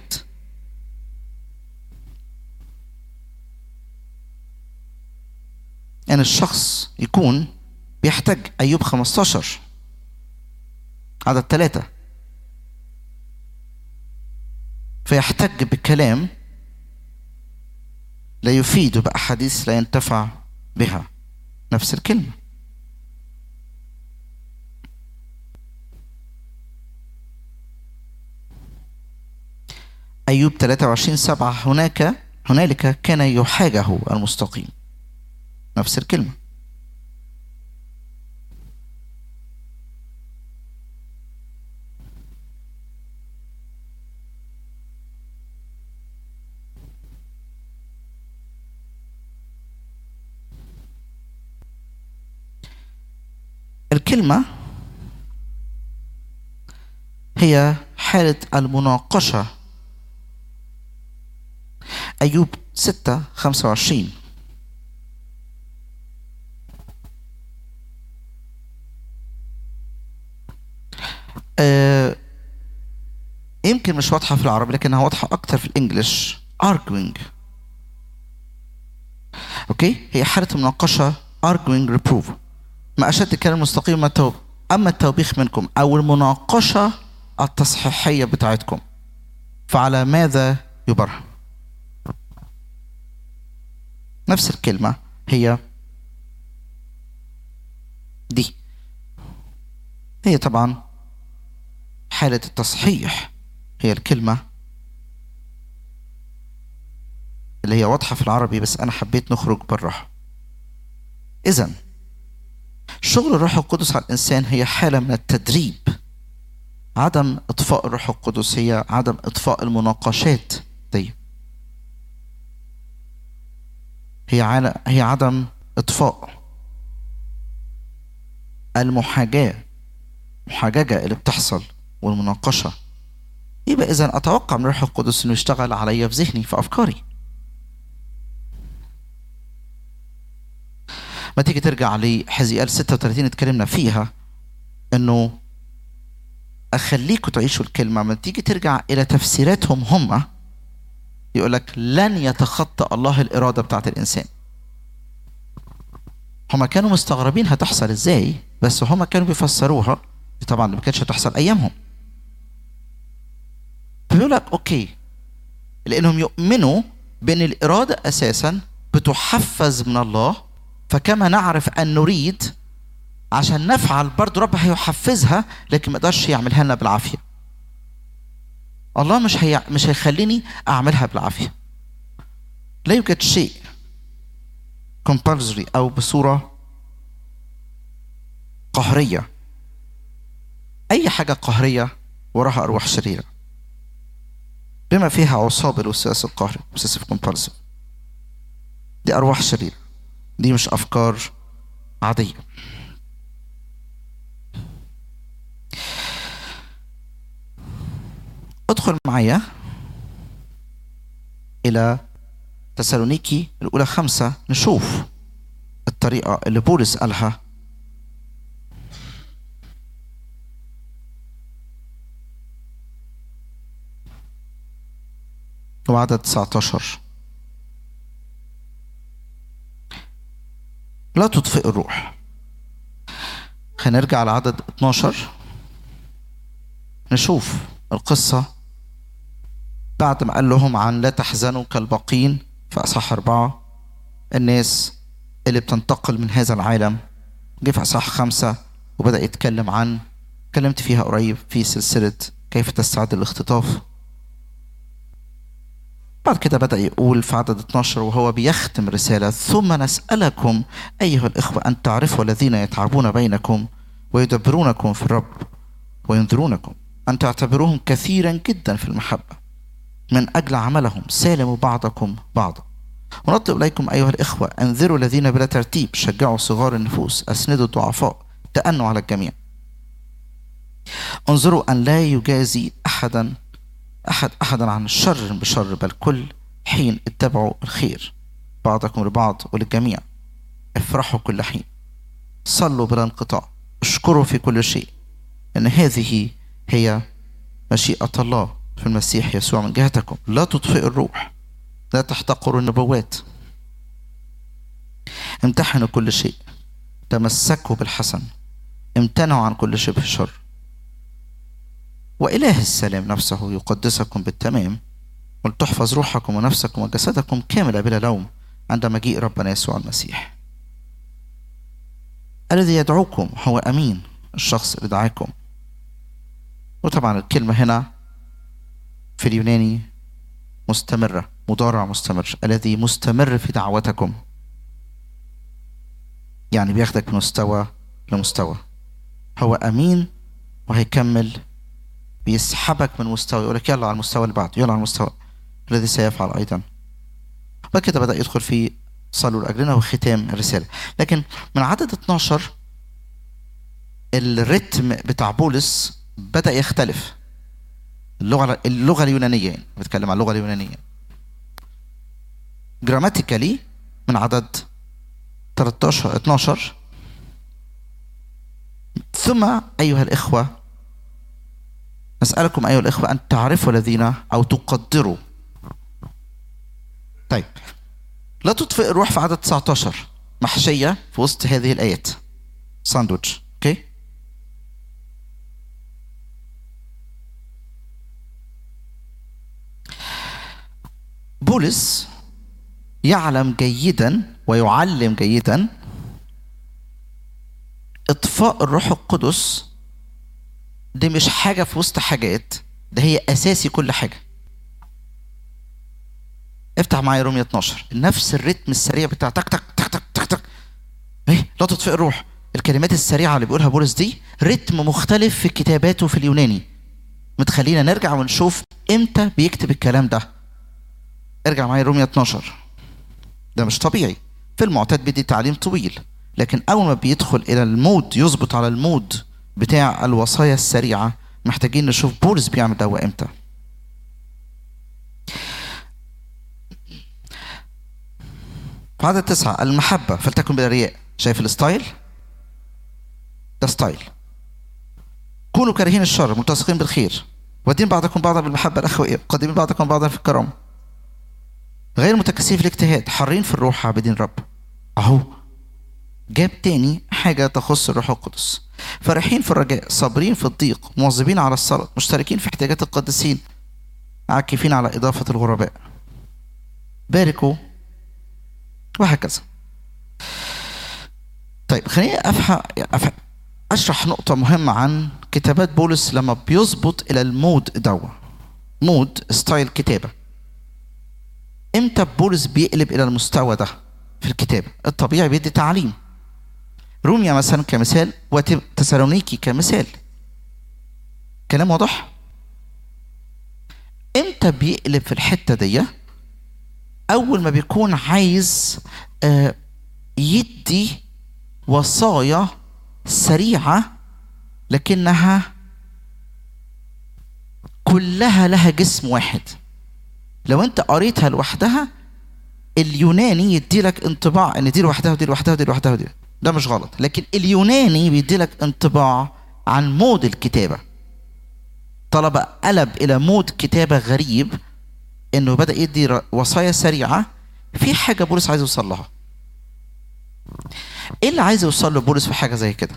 ان الشخص يكون بيحتاج ايوب 15 عدد ثلاثة فيحتج بكلام لا يفيد بأحاديث لا ينتفع بها نفس الكلمة أيوب 23 سبعة هناك هنالك كان يحاجه المستقيم نفس الكلمة الكلمة هي حالة المناقشة أيوب ستة خمسة وعشرين آه يمكن مش واضحة في العربي لكنها واضحة أكتر في الإنجليش arguing أوكي هي حالة المناقشة arguing reprove ما أشد الكلام المستقيم التوب أما التوبيخ منكم أو المناقشة التصحيحية بتاعتكم فعلى ماذا يبرهن نفس الكلمة هي دي هي طبعا حالة التصحيح هي الكلمة اللي هي واضحة في العربي بس أنا حبيت نخرج براها إذا شغل الروح القدس على الإنسان هي حالة من التدريب عدم إطفاء الروح القدس هي عدم إطفاء المناقشات دي هي على هي عدم إطفاء المحاجاة محاججة اللي بتحصل والمناقشة يبقى إذا أتوقع من الروح القدس إنه يشتغل عليا في ذهني في أفكاري ما تيجي ترجع لحزيال 36 اتكلمنا فيها انه اخليكم تعيشوا الكلمه لما تيجي ترجع الى تفسيراتهم هم يقول لك لن يتخطى الله الاراده بتاعت الانسان هما كانوا مستغربين هتحصل ازاي بس هما كانوا بيفسروها دي طبعا ما كانتش هتحصل ايامهم فبيقول لك اوكي لانهم يؤمنوا بان الاراده اساسا بتحفز من الله فكما نعرف ان نريد عشان نفعل برضه رب هيحفزها لكن ما يقدرش يعملها لنا بالعافيه الله مش هي مش هيخليني اعملها بالعافيه لا يوجد شيء compulsory او بصوره قهريه اي حاجه قهريه وراها ارواح شريره بما فيها عصابه الوسواس القهري obsessive compulsive دي ارواح شريره دي مش افكار عاديه ادخل معايا الى تسالونيكي الاولى خمسة نشوف الطريقة اللي بولس قالها وعدد 19 لا تطفئ الروح هنرجع لعدد 12 نشوف القصة بعد ما قال لهم عن لا تحزنوا كالباقين في أصحاح أربعة الناس اللي بتنتقل من هذا العالم جه في أصحاح خمسة وبدأ يتكلم عن اتكلمت فيها قريب في سلسلة كيف تستعد للاختطاف بعد كده بدأ يقول في عدد 12 وهو بيختم رسالة ثم نسألكم أيها الإخوة أن تعرفوا الذين يتعبون بينكم ويدبرونكم في الرب وينذرونكم أن تعتبروهم كثيرا جدا في المحبة من أجل عملهم سالموا بعضكم بعضا ونطلب إليكم أيها الإخوة أنذروا الذين بلا ترتيب شجعوا صغار النفوس أسندوا الضعفاء تأنوا على الجميع انظروا أن لا يجازي أحدا أحد أحدا عن الشر بشر بل كل حين اتبعوا الخير بعضكم لبعض وللجميع افرحوا كل حين صلوا بلا انقطاع اشكروا في كل شيء ان هذه هي مشيئة الله في المسيح يسوع من جهتكم لا تطفئوا الروح لا تحتقروا النبوات امتحنوا كل شيء تمسكوا بالحسن امتنعوا عن كل شبه شر وإله السلام نفسه يقدسكم بالتمام ولتحفظ روحكم ونفسكم وجسدكم كاملة بلا لوم عند مجيء ربنا يسوع المسيح الذي يدعوكم هو أمين الشخص اللي دعاكم وطبعا الكلمة هنا في اليوناني مستمرة مضارع مستمر الذي مستمر في دعوتكم يعني بياخدك من مستوى لمستوى هو أمين وهيكمل بيسحبك من مستوى يقول لك يلا على المستوى اللي بعده يلا على المستوى الذي سيفعل أيضا بعد كده بدأ يدخل في صلوا لأجلنا وختام الرسالة لكن من عدد 12 الريتم بتاع بولس بدأ يختلف اللغة اللغة اليونانية يعني بتكلم عن اللغة اليونانية جراماتيكالي من عدد 13 12 ثم أيها الإخوة نسألكم أيها الإخوة أن تعرفوا الذين أو تقدروا طيب لا تطفئ الروح في عدد 19 محشية في وسط هذه الآيات ساندويتش أوكي بولس يعلم جيدا ويعلم جيدا اطفاء الروح القدس دي مش حاجه في وسط حاجات ده هي اساسي كل حاجه افتح معايا رومية 12 نفس الريتم السريع بتاع تك تك تك تك تك تك ايه لا تطفئ الروح الكلمات السريعه اللي بيقولها بولس دي رتم مختلف في كتاباته في اليوناني متخلينا نرجع ونشوف امتى بيكتب الكلام ده ارجع معايا رومية 12 ده مش طبيعي في المعتاد بيدي تعليم طويل لكن اول ما بيدخل الى المود يظبط على المود بتاع الوصايا السريعه محتاجين نشوف بولس بيعمل ده امتى في عدد تسعة المحبة فلتكن بلا رياء شايف الستايل ده ستايل كونوا كارهين الشر ملتصقين بالخير ودين بعضكم بعضا بالمحبة الأخوية قدمين بعضكم بعضا في الكرم غير متكسين في الاجتهاد حرين في الروح عابدين رب أهو جاب تاني حاجة تخص الروح القدس فرحين في الرجاء صابرين في الضيق مواظبين على الصلاة مشتركين في احتياجات القديسين عاكفين على إضافة الغرباء باركوا وهكذا طيب خليني أفهم أفهم أشرح نقطة مهمة عن كتابات بولس لما بيظبط إلى المود دوا مود ستايل كتابة امتى بولس بيقلب إلى المستوى ده في الكتابة الطبيعي بيدي تعليم روميا مثلا كمثال وتسالونيكي كمثال كلام واضح امتى بيقلب في الحته دي اول ما بيكون عايز آه يدي وصايا سريعه لكنها كلها لها جسم واحد لو انت قريتها لوحدها اليوناني يدي لك انطباع ان دي لوحدها ودي لوحدها ودي لوحدها ودي ده مش غلط لكن اليوناني بيدي لك انطباع عن مود الكتابه طلب قلب الى مود كتابه غريب انه بدا يدي وصايا سريعه في حاجه بولس عايز يوصل لها ايه اللي عايز يوصل له بولس في حاجه زي كده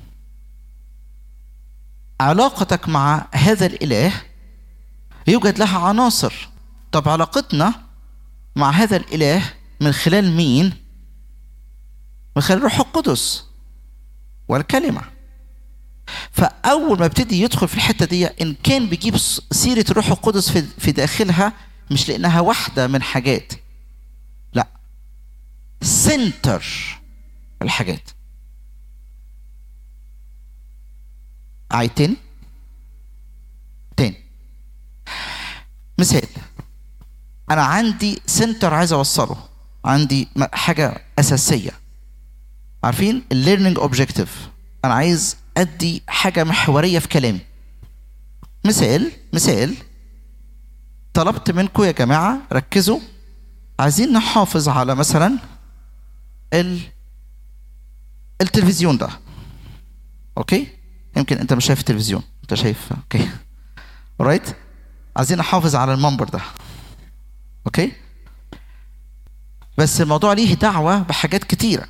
علاقتك مع هذا الاله يوجد لها عناصر طب علاقتنا مع هذا الاله من خلال مين من خلال الروح القدس والكلمه فاول ما ابتدي يدخل في الحته دي ان كان بيجيب سيره الروح القدس في في داخلها مش لانها واحده من حاجات لا سنتر الحاجات عيد تاني تاني مثال انا عندي سنتر عايز اوصله عندي حاجه اساسيه عارفين الليرنينج اوبجكتيف انا عايز ادي حاجه محوريه في كلامي مثال مثال طلبت منكم يا جماعه ركزوا عايزين نحافظ على مثلا ال التلفزيون ده اوكي يمكن انت مش شايف التلفزيون انت شايف اوكي رايت عايزين نحافظ على المنبر ده اوكي بس الموضوع ليه دعوه بحاجات كتيره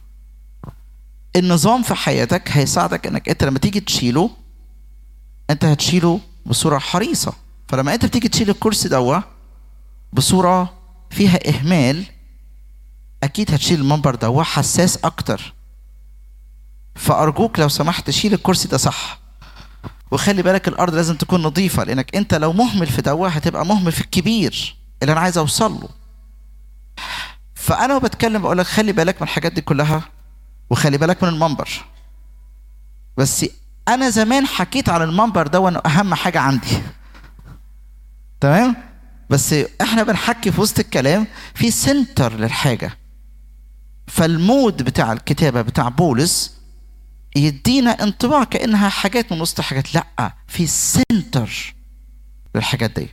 النظام في حياتك هيساعدك انك انت لما تيجي تشيله انت هتشيله بصوره حريصه فلما انت بتيجي تشيل الكرسي دوا بصوره فيها اهمال اكيد هتشيل المنبر دوا حساس اكتر فارجوك لو سمحت شيل الكرسي ده صح وخلي بالك الارض لازم تكون نظيفه لانك انت لو مهمل في دوا هتبقى مهمل في الكبير اللي انا عايز اوصل له فانا بتكلم بقول لك خلي بالك من الحاجات دي كلها وخلي بالك من المنبر بس انا زمان حكيت على المنبر ده وانه اهم حاجه عندي تمام بس احنا بنحكي في وسط الكلام في سنتر للحاجه فالمود بتاع الكتابه بتاع بولس يدينا انطباع كانها حاجات من وسط حاجات لا في سنتر للحاجات دي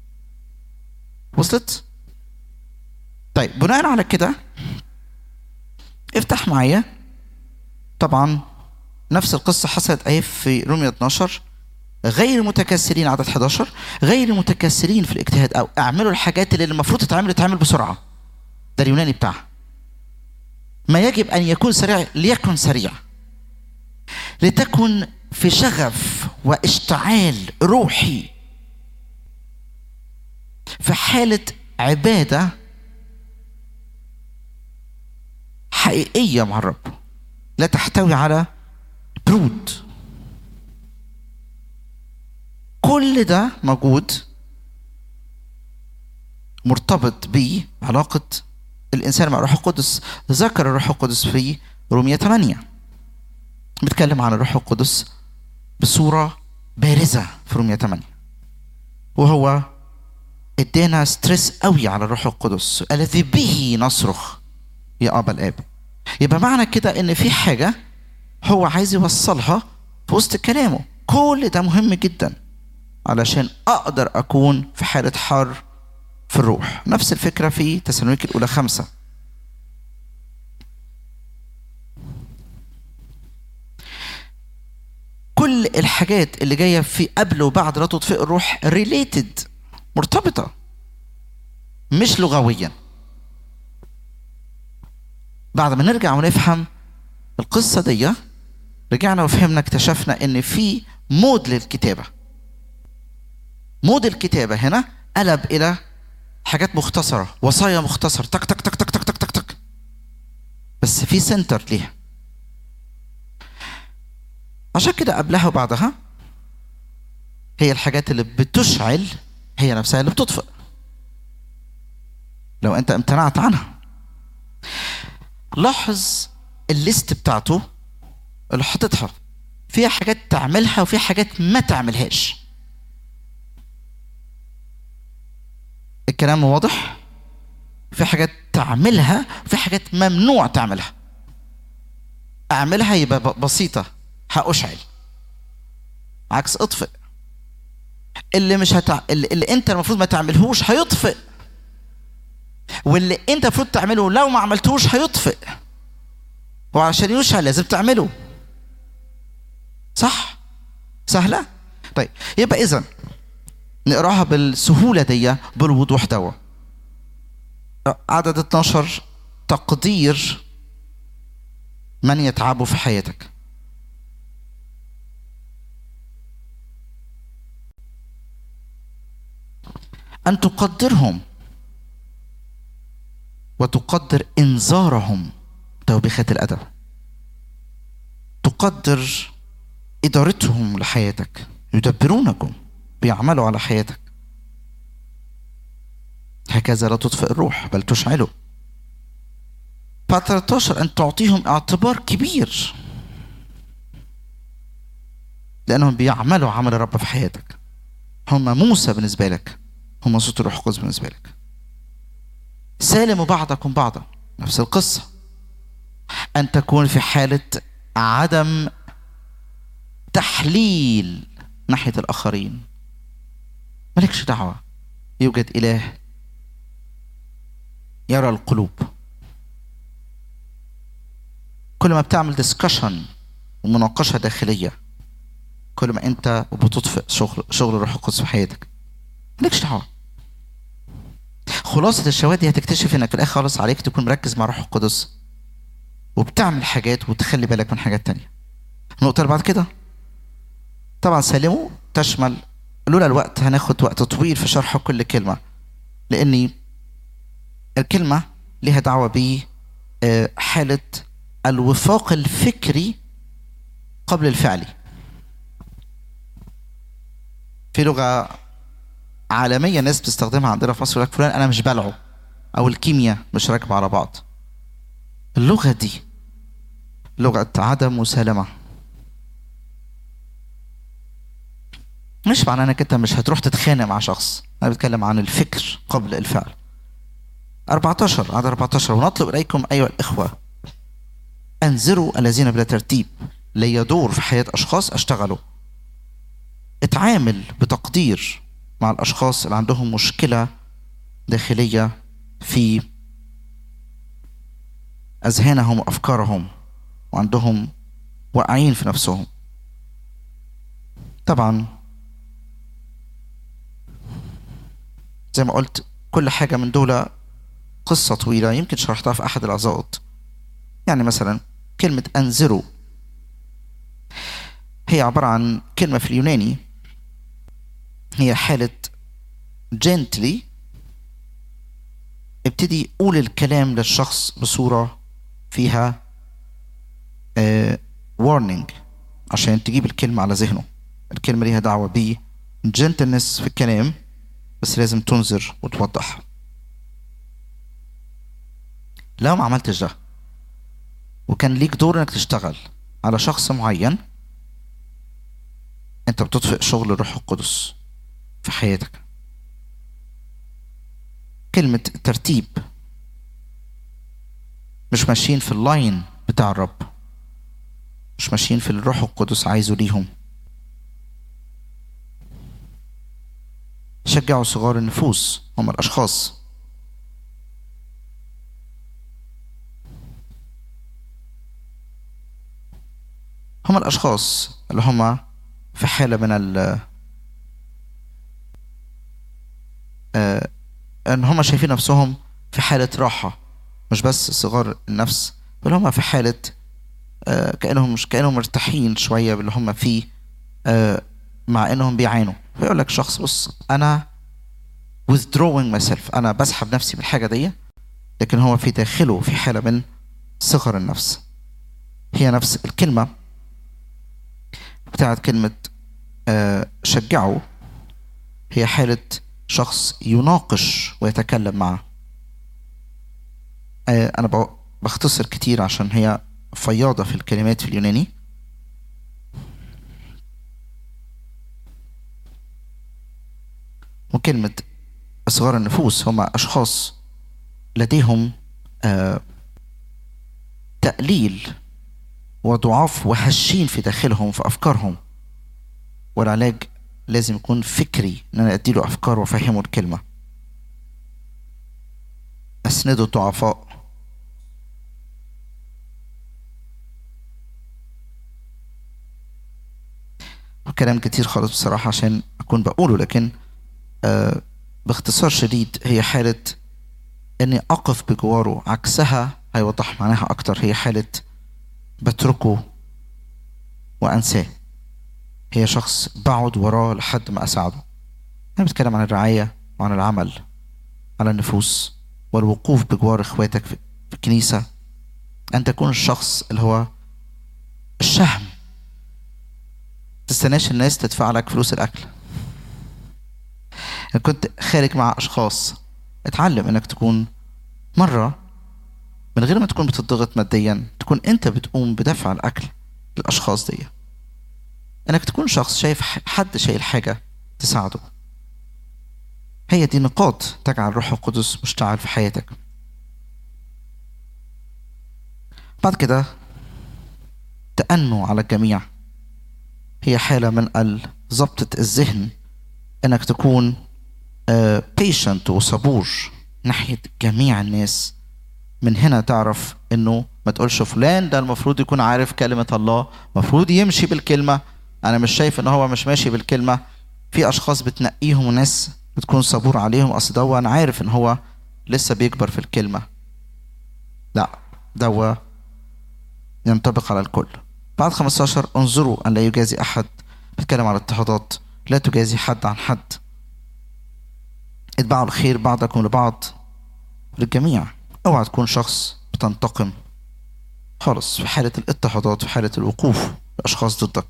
وصلت طيب بناء على كده افتح معايا طبعا نفس القصة حصلت أهي في رومية 12 غير متكسرين عدد 11 غير متكسرين في الاجتهاد أو اعملوا الحاجات اللي المفروض تتعمل تتعمل بسرعة ده اليوناني بتاعها ما يجب أن يكون سريع ليكن سريع لتكن في شغف واشتعال روحي في حالة عبادة حقيقية مع الرب لا تحتوي على برود كل ده موجود مرتبط بعلاقة الإنسان مع الروح القدس ذكر الروح القدس في رومية 8 بيتكلم عن الروح القدس بصورة بارزة في رومية 8 وهو ادانا ستريس قوي على الروح القدس الذي به نصرخ يا ابا الاب يبقى معنى كده ان في حاجه هو عايز يوصلها في وسط كلامه كل ده مهم جدا علشان اقدر اكون في حاله حر في الروح نفس الفكره في تسالونيك الاولى خمسة كل الحاجات اللي جايه في قبل وبعد لا تطفئ الروح ريليتد مرتبطه مش لغويا بعد ما نرجع ونفهم القصه دي رجعنا وفهمنا اكتشفنا ان في مود للكتابه مود الكتابه هنا قلب الى حاجات مختصره وصايا مختصر تك تك تك تك تك تك تك تك بس في سنتر ليها عشان كده قبلها وبعدها هي الحاجات اللي بتشعل هي نفسها اللي بتطفئ لو انت امتنعت عنها لاحظ الليست بتاعته اللي حاططها فيها حاجات تعملها وفيها حاجات ما تعملهاش الكلام واضح في حاجات تعملها وفي حاجات ممنوع تعملها اعملها يبقى ب- بسيطه هاشعل عكس اطفئ اللي مش هتع... اللي, اللي انت المفروض ما تعملهوش هيطفئ واللي انت المفروض تعمله لو ما عملتوش هيطفئ وعشان يشعل لازم تعمله صح سهله طيب يبقى اذا نقراها بالسهوله دي بالوضوح دوا عدد 12 تقدير من يتعبوا في حياتك أن تقدرهم وتقدر إنذارهم توبيخات الأدب تقدر إدارتهم لحياتك يدبرونكم بيعملوا على حياتك هكذا لا تطفئ الروح بل تشعله بعد 13 أن تعطيهم اعتبار كبير لأنهم بيعملوا عمل الرب في حياتك هم موسى بالنسبة لك هم صوت الروح القدس بالنسبة لك سالموا بعضكم بعضا نفس القصة أن تكون في حالة عدم تحليل ناحية الآخرين مالكش دعوة يوجد إله يرى القلوب كل ما بتعمل ديسكشن ومناقشة داخلية كل ما أنت بتطفئ شغل شغل الروح القدس في حياتك مالكش دعوة خلاصة الشواهد دي هتكتشف انك في الاخر خالص عليك تكون مركز مع الروح القدس وبتعمل حاجات وتخلي بالك من حاجات تانية النقطة اللي بعد كده طبعا سلموا تشمل لولا الوقت هناخد وقت طويل في شرح كل كلمة لأني الكلمة لها دعوة ب آه، حالة الوفاق الفكري قبل الفعلي في لغة عالمية ناس بتستخدمها عندنا في مصر يقول لك فلان أنا مش بلعه أو الكيمياء مش راكبة على بعض اللغة دي لغة عدم مسالمة مش معناه انك انت مش هتروح تتخانق مع شخص انا بتكلم عن الفكر قبل الفعل 14 عدد 14 ونطلب اليكم ايها الاخوه انذروا الذين بلا ترتيب ليدور في حياه اشخاص اشتغلوا اتعامل بتقدير مع الاشخاص اللي عندهم مشكله داخليه في اذهانهم وافكارهم وعندهم واقعين في نفسهم طبعا زي ما قلت كل حاجة من دول قصة طويلة يمكن شرحتها في أحد العظات يعني مثلا كلمة أنذروا هي عبارة عن كلمة في اليوناني هي حالة gently ابتدي قول الكلام للشخص بصورة فيها آه warning عشان تجيب الكلمة على ذهنه الكلمة ليها دعوة ب gentleness في الكلام بس لازم تنذر وتوضح لو ما عملتش ده وكان ليك دور انك تشتغل على شخص معين انت بتطفئ شغل الروح القدس في حياتك كلمة ترتيب مش ماشيين في اللاين بتاع الرب مش ماشيين في الروح القدس عايزه ليهم شجعوا صغار النفوس هم الأشخاص هم الأشخاص اللي هم في حالة من ال آه، ان هم شايفين نفسهم في حالة راحة مش بس صغار النفس بل هم في حالة آه، كأنهم مش كأنهم مرتاحين شوية باللي هم فيه آه، مع انهم بيعانوا فيقول لك شخص بص انا withdrawing myself انا بسحب نفسي من الحاجة دي لكن هو في داخله في حالة من صغر النفس هي نفس الكلمة بتاعت كلمة آه، شجعه هي حالة شخص يناقش ويتكلم معه آه، أنا ب- بختصر كتير عشان هي فياضة في الكلمات في اليوناني وكلمة صغار النفوس هم أشخاص لديهم آه، تقليل وضعاف وهشين في داخلهم في أفكارهم والعلاج لازم يكون فكري إن أنا أديله أفكار وأفهمه الكلمة أسنده الضعفاء كلام كتير خالص بصراحة عشان أكون بقوله لكن آه باختصار شديد هي حالة إني أقف بجواره عكسها هيوضح معناها أكتر هي حالة بتركه وأنساه هي شخص بقعد وراه لحد ما أساعده أنا بتكلم عن الرعاية وعن العمل على النفوس والوقوف بجوار إخواتك في في الكنيسة أن تكون الشخص اللي هو الشهم تستناش الناس تدفع لك فلوس الأكل أنا كنت خارج مع أشخاص اتعلم إنك تكون مرة من غير ما تكون بتضغط ماديا تكون أنت بتقوم بدفع الأكل للأشخاص دي إنك تكون شخص شايف ح- حد شايل حاجة تساعده هي دي نقاط تجعل الروح القدس مشتعل في حياتك بعد كده تأنوا على الجميع هي حالة من ال- ضبطة الذهن انك تكون بيشنت وصبور ناحية جميع الناس من هنا تعرف انه ما تقولش فلان ده المفروض يكون عارف كلمة الله المفروض يمشي بالكلمة انا مش شايف ان هو مش ماشي بالكلمة في اشخاص بتنقيهم وناس بتكون صبور عليهم اصل دوا انا عارف ان هو لسه بيكبر في الكلمة لا دوا ينطبق على الكل بعد 15 انظروا ان لا يجازي احد بتكلم على اضطهادات لا تجازي حد عن حد اتبعوا الخير بعضكم لبعض للجميع اوعى تكون شخص بتنتقم خالص في حالة الاضطهادات في حالة الوقوف لأشخاص ضدك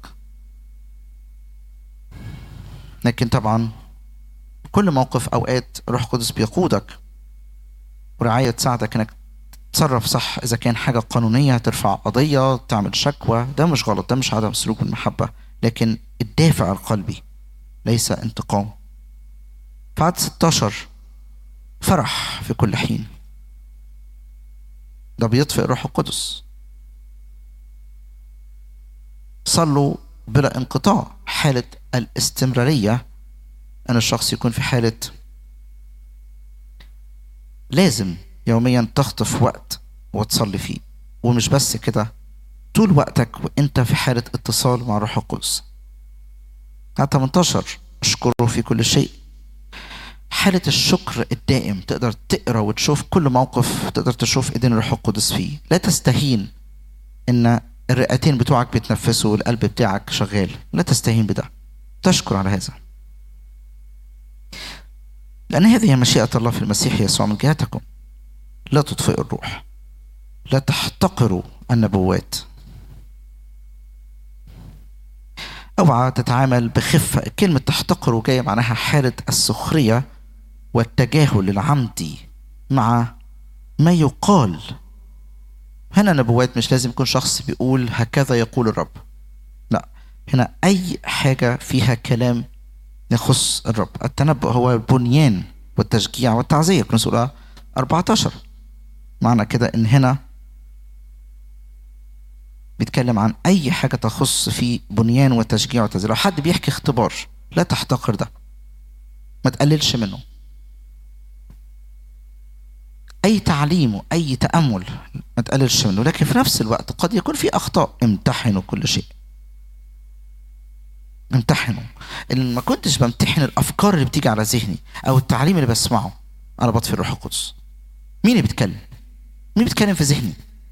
لكن طبعا كل موقف أوقات روح قدس بيقودك ورعاية تساعدك إنك تتصرف صح إذا كان حاجة قانونية ترفع قضية تعمل شكوى ده مش غلط ده مش عدم سلوك المحبة لكن الدافع القلبي ليس انتقام بعد 16 فرح في كل حين ده بيطفئ الروح القدس صلوا بلا انقطاع حالة الاستمرارية أن الشخص يكون في حالة لازم يوميا تخطف وقت وتصلي فيه ومش بس كده طول وقتك وانت في حالة اتصال مع الروح القدس على 18 اشكره في كل شيء حالة الشكر الدائم تقدر تقرا وتشوف كل موقف تقدر تشوف ايدين الروح القدس فيه لا تستهين ان الرئتين بتوعك بيتنفسوا والقلب بتاعك شغال لا تستهين بده تشكر على هذا لأن هذه هي مشيئة الله في المسيح يسوع من جهتكم لا تطفئوا الروح لا تحتقروا النبوات اوعى تتعامل بخفة كلمة تحتقر جاية معناها حالة السخرية والتجاهل العمدي مع ما يقال هنا نبوات مش لازم يكون شخص بيقول هكذا يقول الرب لا هنا أي حاجة فيها كلام يخص الرب التنبؤ هو البنيان والتشجيع والتعزية كنا نقولها 14 معنى كده ان هنا بيتكلم عن اي حاجه تخص في بنيان وتشجيع وتزيين لو حد بيحكي اختبار لا تحتقر ده ما تقللش منه اي تعليم واي تامل ما تقللش منه لكن في نفس الوقت قد يكون في اخطاء امتحنوا كل شيء امتحنه اللي ما كنتش بمتحن الافكار اللي بتيجي على ذهني او التعليم اللي بسمعه انا بطفي الروح القدس مين اللي بيتكلم مين بيتكلم في ذهني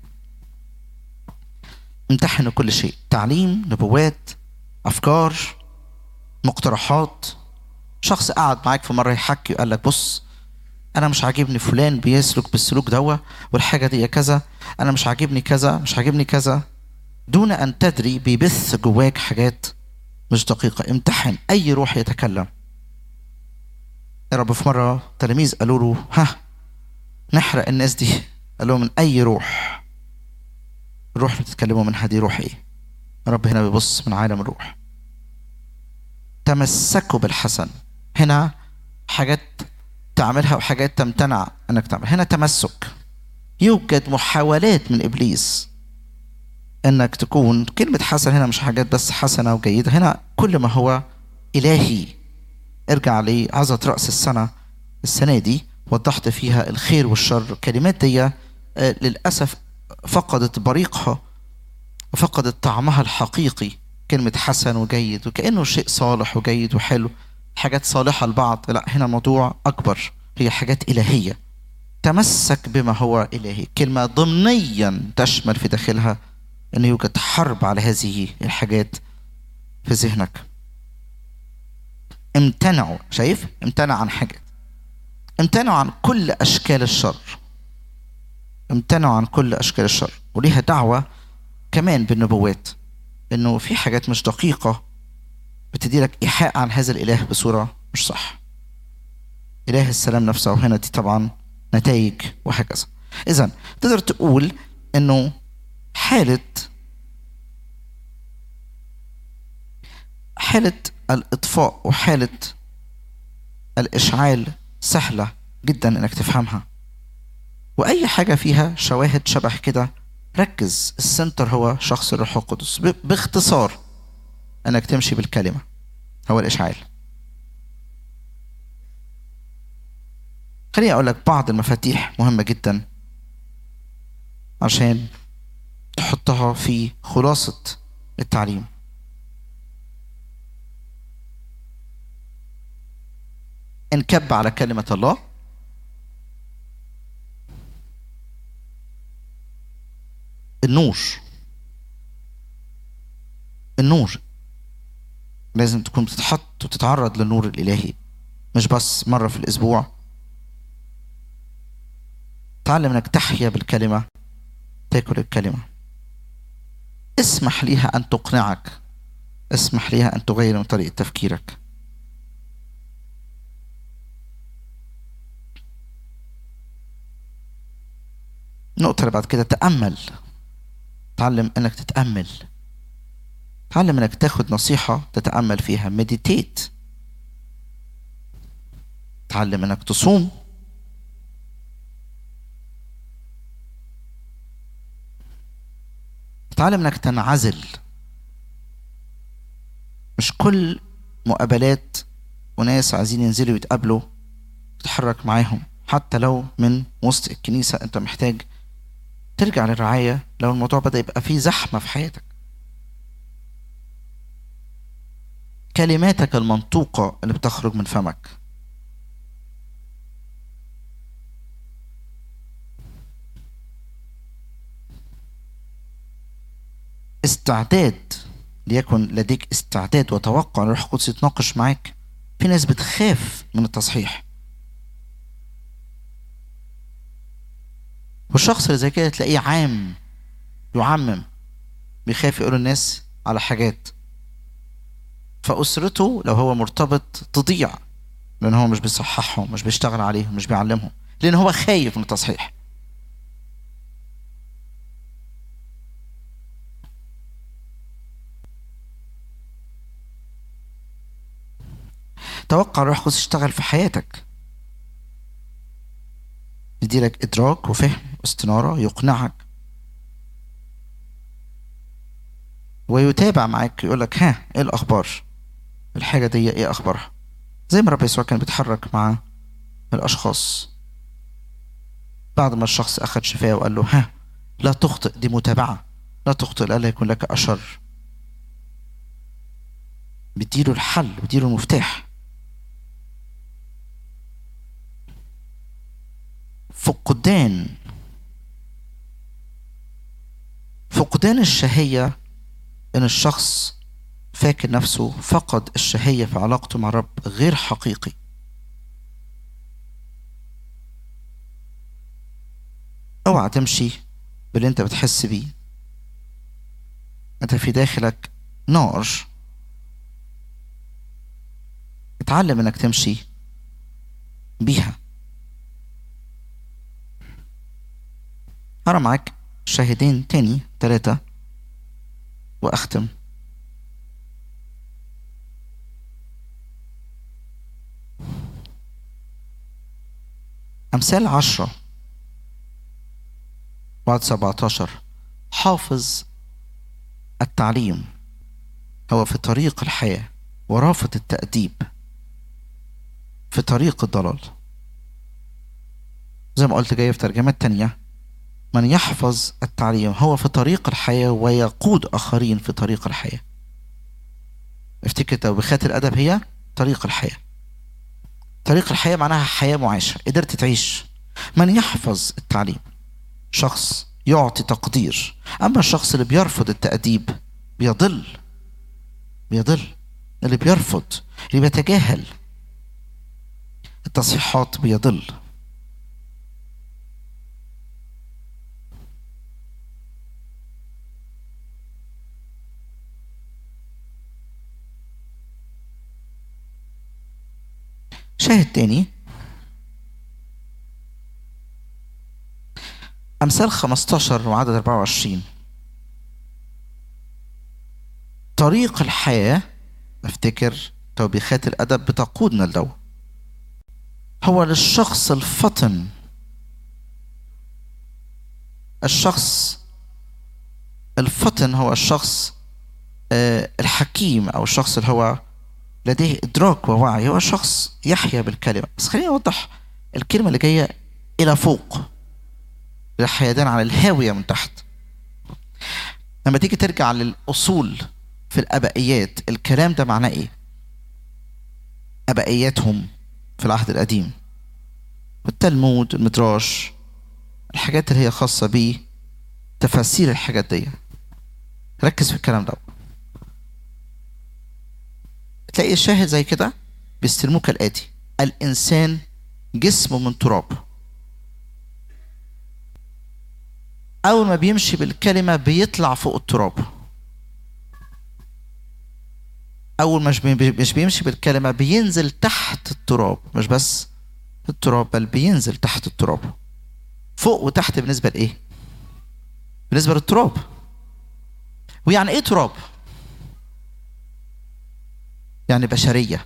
امتحنوا كل شيء تعليم نبوات افكار مقترحات شخص قعد معاك في مره يحكي وقال لك بص انا مش عاجبني فلان بيسلك بالسلوك دوا والحاجه دي كذا انا مش عاجبني كذا مش عاجبني كذا دون ان تدري بيبث جواك حاجات مش دقيقه امتحن اي روح يتكلم يا رب في مره تلاميذ قالوا له ها نحرق الناس دي قال لهم من اي روح الروح اللي بتتكلموا منها دي روح ايه رب هنا بيبص من عالم الروح تمسكوا بالحسن هنا حاجات تعملها وحاجات تمتنع انك تعمل هنا تمسك يوجد محاولات من ابليس انك تكون كلمة حسن هنا مش حاجات بس حسنة وجيدة هنا كل ما هو الهي ارجع لعظة رأس السنة السنة دي وضحت فيها الخير والشر الكلمات دي للأسف فقدت بريقها وفقدت طعمها الحقيقي كلمة حسن وجيد وكأنه شيء صالح وجيد وحلو حاجات صالحة لبعض لا هنا موضوع أكبر هي حاجات إلهية تمسك بما هو إلهي كلمة ضمنيا تشمل في داخلها أن يوجد حرب على هذه الحاجات في ذهنك امتنعوا شايف امتنع عن حاجات امتنعوا عن كل أشكال الشر امتنعوا عن كل أشكال الشر وليها دعوة كمان بالنبوات انه في حاجات مش دقيقة بتدي لك إيحاء عن هذا الإله بصورة مش صح إله السلام نفسه وهنا دي طبعا نتائج وهكذا إذا تقدر تقول إنه حالة حالة الإطفاء وحالة الإشعال سهلة جدا إنك تفهمها وأي حاجة فيها شواهد شبه كده ركز السنتر هو شخص الروح القدس باختصار انك تمشي بالكلمه هو الاشعال خليني اقول لك بعض المفاتيح مهمه جدا عشان تحطها في خلاصه التعليم انكب على كلمه الله النور النور لازم تكون بتتحط وتتعرض للنور الإلهي مش بس مرة في الأسبوع تعلم انك تحيا بالكلمة تاكل الكلمة اسمح ليها أن تقنعك اسمح ليها أن تغير من طريقة تفكيرك النقطة اللي بعد كده تأمل تعلم انك تتأمل تعلم انك تاخد نصيحة تتأمل فيها مديتيت تعلم انك تصوم تعلم انك تنعزل مش كل مقابلات وناس عايزين ينزلوا يتقابلوا تتحرك معاهم حتى لو من وسط الكنيسة انت محتاج ترجع للرعاية لو الموضوع بدأ يبقى فيه زحمة في حياتك كلماتك المنطوقة اللي بتخرج من فمك استعداد ليكن لديك استعداد وتوقع ان الروح القدس يتناقش معاك في ناس بتخاف من التصحيح والشخص اللي زي كده تلاقيه عام يعمم بيخاف يقول الناس على حاجات فأسرته لو هو مرتبط تضيع لأن هو مش بيصححهم مش بيشتغل عليهم مش بيعلمهم لأن هو خايف من التصحيح توقع الروح القدس يشتغل في حياتك يديلك إدراك وفهم واستنارة يقنعك ويتابع معاك يقول لك ها ايه الاخبار الحاجه دي ايه اخبارها زي ما رب يسوع كان بيتحرك مع الاشخاص بعد ما الشخص اخذ شفاء وقال له ها لا تخطئ دي متابعه لا تخطئ لألا يكون لك اشر بيديله الحل بيديله المفتاح فقدان فقدان الشهية إن الشخص فاكر نفسه فقد الشهية في علاقته مع الرب غير حقيقي اوعى تمشي باللي انت بتحس بيه انت في داخلك نار اتعلم انك تمشي بيها هرى معاك شاهدين تاني تلاتة وأختم أمثال عشرة بعد سبعتاشر حافظ التعليم هو في طريق الحياة ورافض التأديب في طريق الضلال زي ما قلت جاي في ترجمات تانية من يحفظ التعليم هو في طريق الحياة ويقود آخرين في طريق الحياة افتكر توبيخات الأدب هي طريق الحياة طريق الحياة معناها حياة معاشة قدرت تعيش من يحفظ التعليم شخص يعطي تقدير أما الشخص اللي بيرفض التأديب بيضل بيضل اللي بيرفض اللي بيتجاهل التصحيحات بيضل شاهد تاني أمثال 15 وعدد 24 طريق الحياة افتكر توبيخات الأدب بتقودنا لدو هو للشخص الفطن الشخص الفطن هو الشخص آه، الحكيم أو الشخص اللي هو لديه إدراك ووعي هو شخص يحيا بالكلمة بس خليني أوضح الكلمة اللي جاية إلى فوق الحيدان على الهاوية من تحت لما تيجي ترجع للأصول في الأبائيات الكلام ده معناه إيه؟ أبائياتهم في العهد القديم والتلمود المدراش الحاجات اللي هي خاصة بيه تفاسير الحاجات دي ركز في الكلام ده تلاقي الشاهد زي كده بيستلموه كالآتي الإنسان جسمه من تراب أول ما بيمشي بالكلمة بيطلع فوق التراب أول مش بي- مش بيمشي بالكلمة بينزل تحت التراب مش بس التراب بل بينزل تحت التراب فوق وتحت بالنسبة لإيه؟ بالنسبة للتراب ويعني إيه تراب؟ يعني بشرية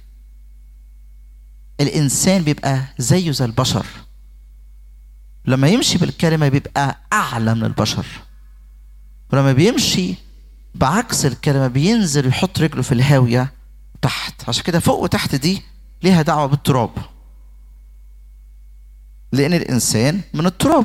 الإنسان بيبقى زيه زي البشر لما يمشي بالكلمة بيبقى أعلى من البشر ولما بيمشي بعكس الكلمة بينزل يحط رجله في الهاوية تحت عشان كده فوق وتحت دي ليها دعوة بالتراب لأن الإنسان من التراب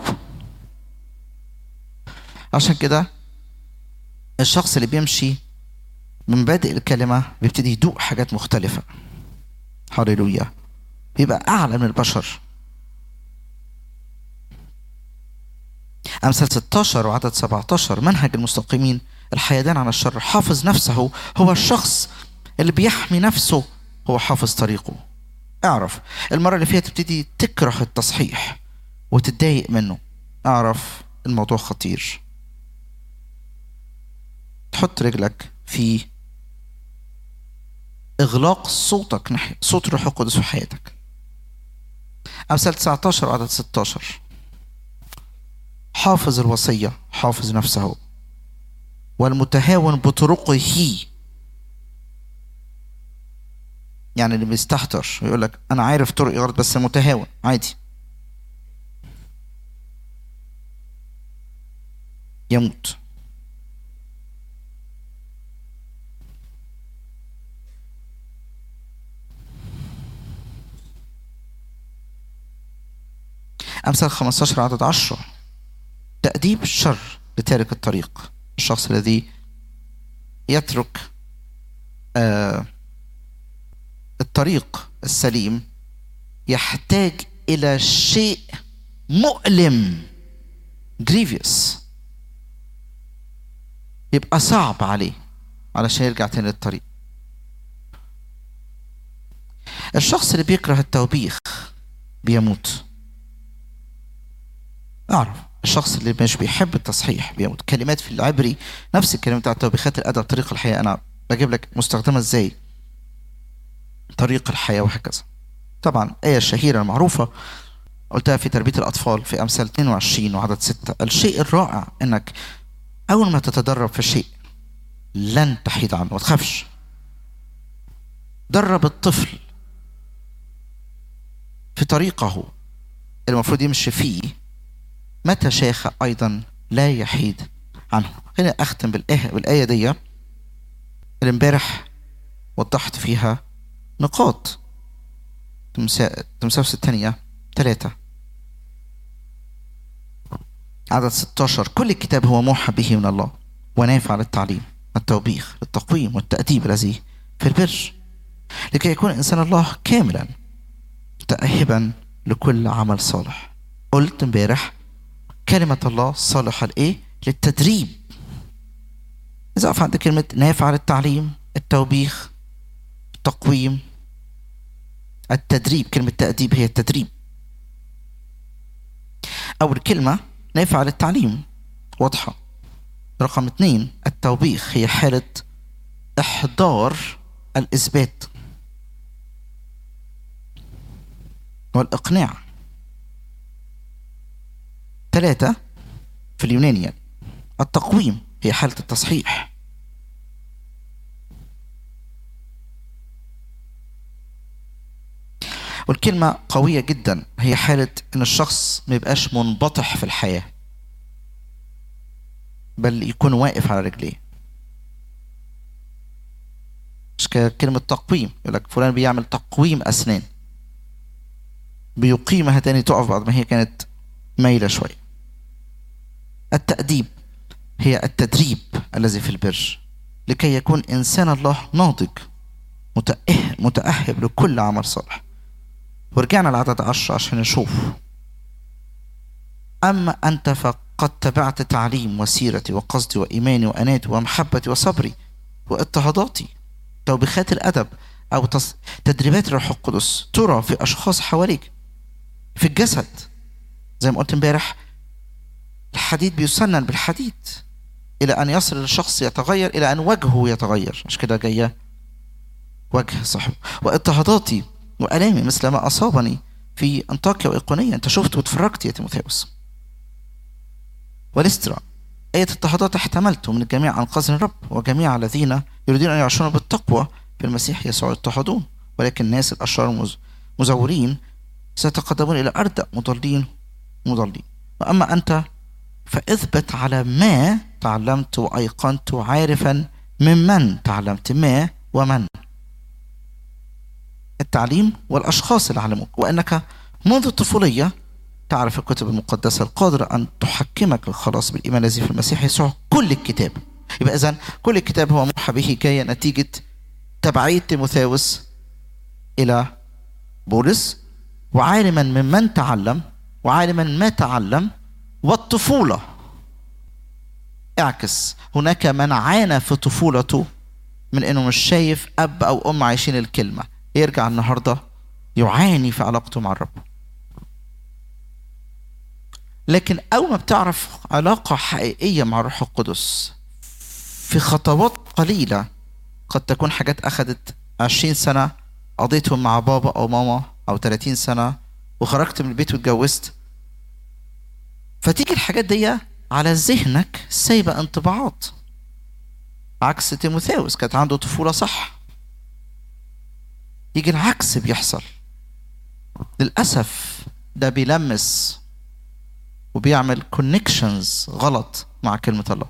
عشان كده الشخص اللي بيمشي من مبادئ الكلمة بيبتدي يدوق حاجات مختلفة هللويا بيبقى أعلى من البشر أمثال 16 وعدد 17 منهج المستقيمين الحيدان عن الشر حافظ نفسه هو الشخص اللي بيحمي نفسه هو حافظ طريقه اعرف المرة اللي فيها تبتدي تكره التصحيح وتتضايق منه اعرف الموضوع خطير تحط رجلك في اغلاق صوتك ناحية صوت الروح القدس في حياتك امثال 19 وعدد 16 حافظ الوصية حافظ نفسه والمتهاون بطرقه يعني اللي بيستهتر يقول لك انا عارف طرقي غلط بس متهاون عادي يموت أمثال 15 عدد 10 تأديب الشر لتارك الطريق الشخص الذي يترك آه الطريق السليم يحتاج الى شيء مؤلم grievous يبقى صعب عليه علشان يرجع تاني للطريق الشخص اللي بيكره التوبيخ بيموت اعرف الشخص اللي مش بيحب التصحيح بيموت كلمات في العبري نفس الكلمات بتاعت توبيخات الادب طريق الحياه انا بجيب لك مستخدمه ازاي طريق الحياه وهكذا طبعا آية الشهيرة المعروفة قلتها في تربية الأطفال في أمثال 22 وعدد 6 الشيء الرائع إنك أول ما تتدرب في شيء لن تحيد عنه ما تخافش درب الطفل في طريقه المفروض يمشي فيه متى شاخ أيضا لا يحيد عنه خليني أختم بالآية, بالآية دي اللي امبارح وضحت فيها نقاط تمساوس الثانية ثلاثة عدد 16 كل الكتاب هو موحى به من الله ونافع للتعليم التوبيخ للتقويم والتأديب الذي في البر لكي يكون إنسان الله كاملا متأهبا لكل عمل صالح قلت امبارح كلمة الله صالحة لإيه؟ للتدريب إذا أقف عند كلمة نافع للتعليم التوبيخ التقويم التدريب كلمة تأديب هي التدريب أول كلمة نافعة للتعليم واضحة رقم اثنين التوبيخ هي حالة إحضار الإثبات والإقناع ثلاثة في اليوناني يعني التقويم هي حالة التصحيح والكلمة قوية جدا هي حالة إن الشخص ما يبقاش منبطح في الحياة بل يكون واقف على رجليه مش كلمة تقويم يقول لك فلان بيعمل تقويم أسنان بيقيمها تاني تقف بعد ما هي كانت مايلة شوية التأديب هي التدريب الذي في البر لكي يكون إنسان الله ناضج متأهب, متأهب لكل عمل صالح ورجعنا لعدد عشرة عشان نشوف أما أنت فقد تبعت تعليم وسيرتي وقصدي وإيماني وأناتي ومحبتي وصبري واضطهاداتي توبيخات الأدب أو تدريبات الروح القدس ترى في أشخاص حواليك في الجسد زي ما قلت امبارح الحديد بيسنن بالحديد إلى أن يصل الشخص يتغير إلى أن وجهه يتغير مش كده جاية وجه صاحبه واضطهاداتي وألامي مثل ما أصابني في أنطاكيا وإيقونية أنت شفت وتفرجت يا تيموثاوس ولسترا أية اضطهادات احتملته من الجميع أنقذني الرب وجميع الذين يريدون أن يعيشون بالتقوى في المسيح يسوع يضطهدون ولكن الناس الأشرار مزورين سيتقدمون إلى أردأ مضلين مضلين وأما أنت فاثبت على ما تعلمت وأيقنت عارفا ممن تعلمت ما ومن التعليم والأشخاص اللي علموك وأنك منذ الطفولية تعرف الكتب المقدسة القادرة أن تحكمك الخلاص بالإيمان الذي في المسيح يسوع كل الكتاب يبقى إذن كل الكتاب هو موحى به جاية نتيجة تبعية تيموثاوس إلى بولس وعالما ممن تعلم وعالما ما تعلم والطفولة اعكس هناك من عانى في طفولته من انه مش شايف اب او ام عايشين الكلمه يرجع النهارده يعاني في علاقته مع الرب لكن اول ما بتعرف علاقه حقيقيه مع الروح القدس في خطوات قليله قد تكون حاجات اخذت عشرين سنه قضيتهم مع بابا او ماما او 30 سنه وخرجت من البيت واتجوزت فتيجي الحاجات دي على ذهنك سايبه انطباعات عكس تيموثاوس كانت عنده طفوله صح يجي العكس بيحصل للاسف ده بيلمس وبيعمل كونكشنز غلط مع كلمه الله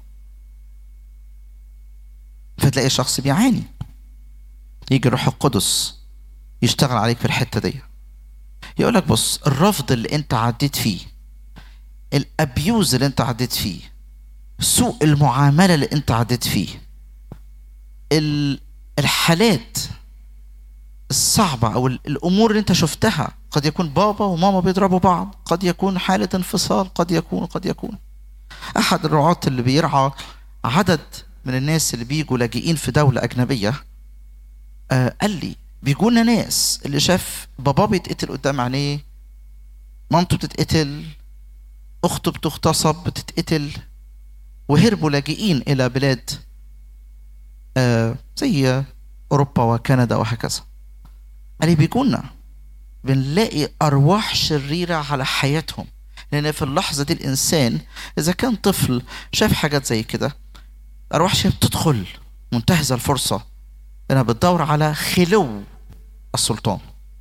فتلاقي الشخص بيعاني يجي الروح القدس يشتغل عليك في الحته دي يقول لك بص الرفض اللي انت عديت فيه الابيوز اللي انت عديت فيه سوء المعامله اللي انت عديت فيه الحالات الصعبة أو الأمور اللي أنت شفتها قد يكون بابا وماما بيضربوا بعض قد يكون حالة انفصال قد يكون قد يكون أحد الرعاة اللي بيرعى عدد من الناس اللي بيجوا لاجئين في دولة أجنبية آه قال لي بيجونا ناس اللي شاف باباه بيتقتل قدام عينيه مامته بتتقتل أخته بتغتصب بتتقتل وهربوا لاجئين إلى بلاد آه زي أوروبا وكندا وهكذا قال لي بيجونا بنلاقي أرواح شريرة على حياتهم لأن في اللحظة دي الإنسان إذا كان طفل شاف حاجات زي كده أرواح شريرة بتدخل منتهزة الفرصة لأنها بتدور على خلو السلطان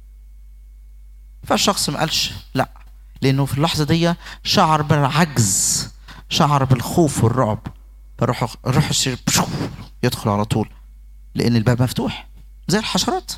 فالشخص ما قالش لا لأنه في اللحظة دي شعر بالعجز شعر بالخوف والرعب فالروح الروح الشرير يدخل على طول لأن الباب مفتوح زي الحشرات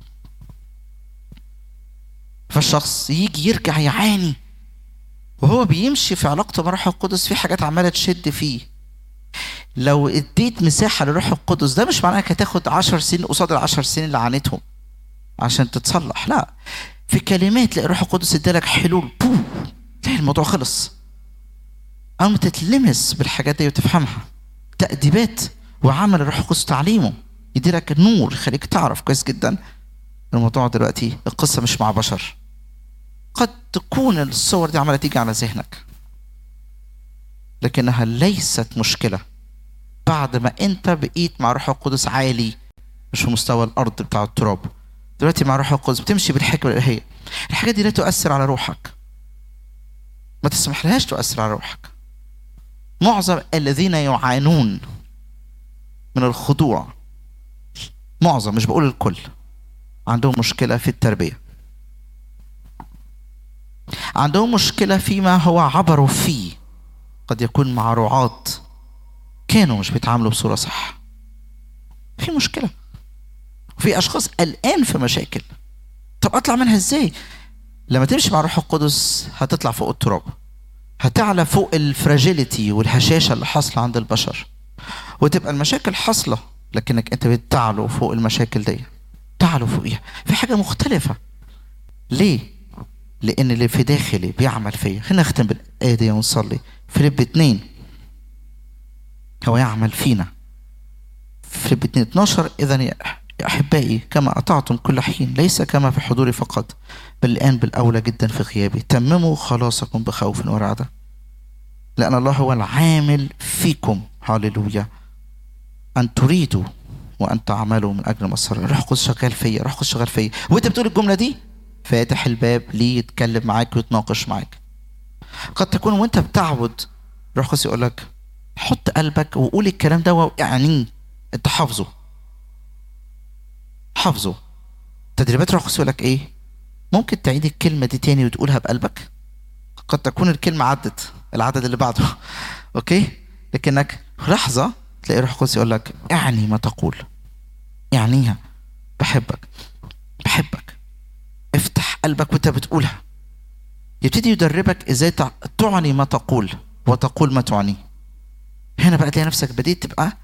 فالشخص يجي يرجع يعاني وهو بيمشي في علاقته مع الروح القدس في حاجات عماله تشد فيه لو اديت مساحه للروح القدس ده مش معناه انك هتاخد 10 سنين قصاد ال 10 سنين اللي عانيتهم عشان تتصلح لا في كلمات تلاقي الروح القدس ادالك حلول بو تلاقي الموضوع خلص اول ما تتلمس بالحاجات دي وتفهمها تأديبات وعمل الروح القدس تعليمه يديلك نور يخليك تعرف كويس جدا الموضوع دلوقتي القصه مش مع بشر قد تكون الصور دي عماله تيجي على ذهنك لكنها ليست مشكله بعد ما انت بقيت مع روح القدس عالي مش في مستوى الارض بتاع التراب دلوقتي مع روح القدس بتمشي بالحكمه الالهيه الحاجات دي لا تؤثر على روحك ما تسمح لهاش تؤثر على روحك معظم الذين يعانون من الخضوع معظم مش بقول الكل عندهم مشكله في التربيه عندهم مشكلة فيما هو عبروا فيه قد يكون مع رعاة كانوا مش بيتعاملوا بصورة صح في مشكلة في أشخاص الآن في مشاكل طب أطلع منها إزاي لما تمشي مع الروح القدس هتطلع فوق التراب هتعلى فوق الفراجيليتي والهشاشة اللي حاصلة عند البشر وتبقى المشاكل حاصلة لكنك انت بتعلو فوق المشاكل دي تعلو فوقيها في حاجة مختلفة ليه لان اللي في داخلي بيعمل فيا خلينا نختم بالايه دي ونصلي فيليب اتنين هو يعمل فينا فيليب اتنين 12 اذا يا احبائي كما اطعتم كل حين ليس كما في حضوري فقط بل الان بالاولى جدا في غيابي تمموا خلاصكم بخوف ورعده لان الله هو العامل فيكم هاليلويا ان تريدوا وان تعملوا من اجل مسار الروح القدس شغال فيا الروح القدس شغال فيا وانت بتقول الجمله دي فاتح الباب ليه يتكلم معاك ويتناقش معاك قد تكون وانت بتعبد روح القدس يقول لك حط قلبك وقول الكلام ده واعنيه انت حافظه حافظه تدريبات روح القدس يقول لك ايه ممكن تعيد الكلمه دي تاني وتقولها بقلبك قد تكون الكلمه عدت العدد اللي بعده اوكي لكنك في لحظه تلاقي روح القدس يقول لك اعني ما تقول اعنيها بحبك بحبك افتح قلبك وانت بتقولها يبتدي يدربك ازاي تعني ما تقول وتقول ما تعنيه هنا بقى تلاقي نفسك بديت تبقى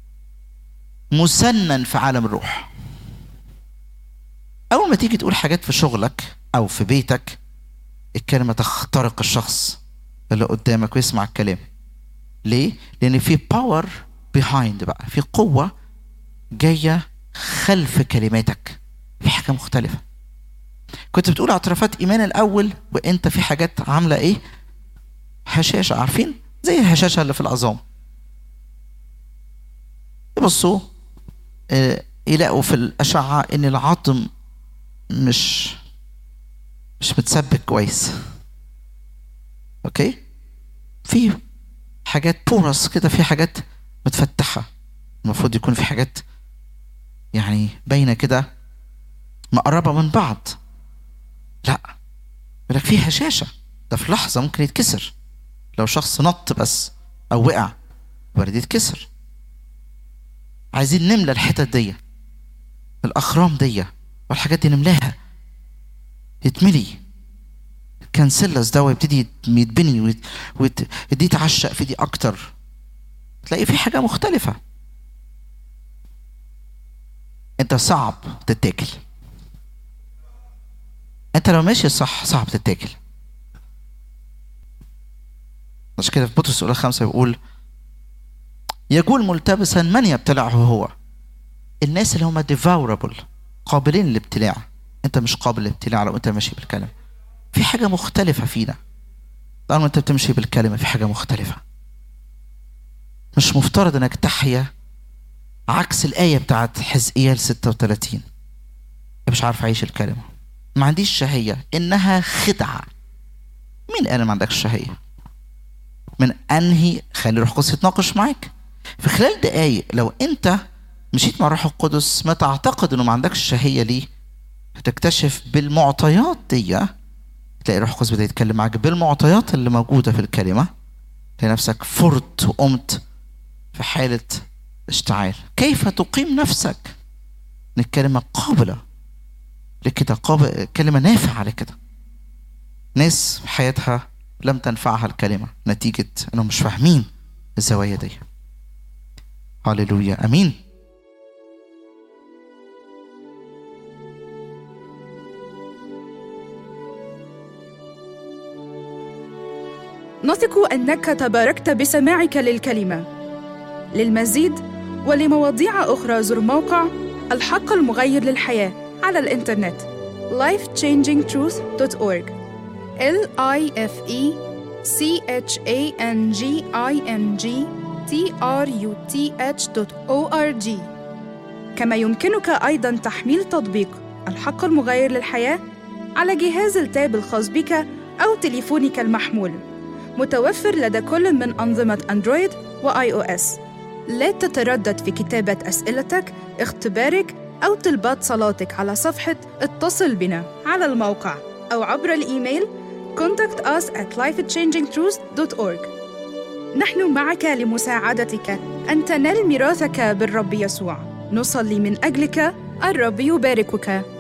مسنن في عالم الروح اول ما تيجي تقول حاجات في شغلك او في بيتك الكلمه تخترق الشخص اللي قدامك ويسمع الكلام ليه لان في باور بيهايند بقى في قوه جايه خلف كلماتك في حاجه مختلفه كنت بتقول اعترافات ايمان الاول وانت في حاجات عامله ايه هشاشه عارفين زي الهشاشه اللي في العظام يبصوا آه يلاقوا في الاشعه ان العظم مش مش متثبت كويس اوكي في حاجات بورس كده في حاجات متفتحه المفروض يكون في حاجات يعني باينه كده مقربه من بعض لا يقول لك في هشاشه ده في لحظه ممكن يتكسر لو شخص نط بس او وقع وارد يتكسر عايزين نملى الحتت دي الاخرام دي والحاجات دي نملاها يتملي كانسلس ده ويبتدي يتبني ودي يتعشق في دي اكتر تلاقي في حاجه مختلفه انت صعب تتاكل حتى لو ماشي صح صعب تتاكل عشان كده في بطرس الاولى خمسه بيقول يقول ملتبسا من يبتلعه هو الناس اللي هم ديفاورابل قابلين للابتلاع انت مش قابل للابتلاع لو انت ماشي بالكلمه في حاجه مختلفه فينا طالما انت بتمشي بالكلمه في حاجه مختلفه مش مفترض انك تحيا عكس الايه بتاعت حزقيال 36 مش عارف اعيش الكلمه ما عنديش شهيه انها خدعه مين قال ما عندكش شهيه من انهي خلي روح القدس يتناقش معاك في خلال دقايق لو انت مشيت مع الروح القدس ما تعتقد انه ما عندكش شهيه ليه هتكتشف بالمعطيات دي تلاقي روح القدس بدا يتكلم معاك بالمعطيات اللي موجوده في الكلمه تلاقي نفسك فرت وقمت في حاله اشتعال كيف تقيم نفسك ان الكلمه قابله لكده قابل كلمه نافعه لكده ناس في حياتها لم تنفعها الكلمه نتيجه انهم مش فاهمين الزوايا دي هللويا امين نثق انك تباركت بسماعك للكلمه للمزيد ولمواضيع اخرى زر موقع الحق المغير للحياه على الانترنت lifechangingtruth.org l i f e c h a n g i n g t r u t h.org كما يمكنك ايضا تحميل تطبيق الحق المغير للحياه على جهاز التاب الخاص بك او تليفونك المحمول متوفر لدى كل من أنظمة أندرويد وآي أو إس. لا تتردد في كتابة أسئلتك، اختبارك أو طلبات صلاتك على صفحة اتصل بنا على الموقع أو عبر الإيميل contact us at lifechangingtruth.org نحن معك لمساعدتك أن تنال ميراثك بالرب يسوع نصلي من أجلك الرب يباركك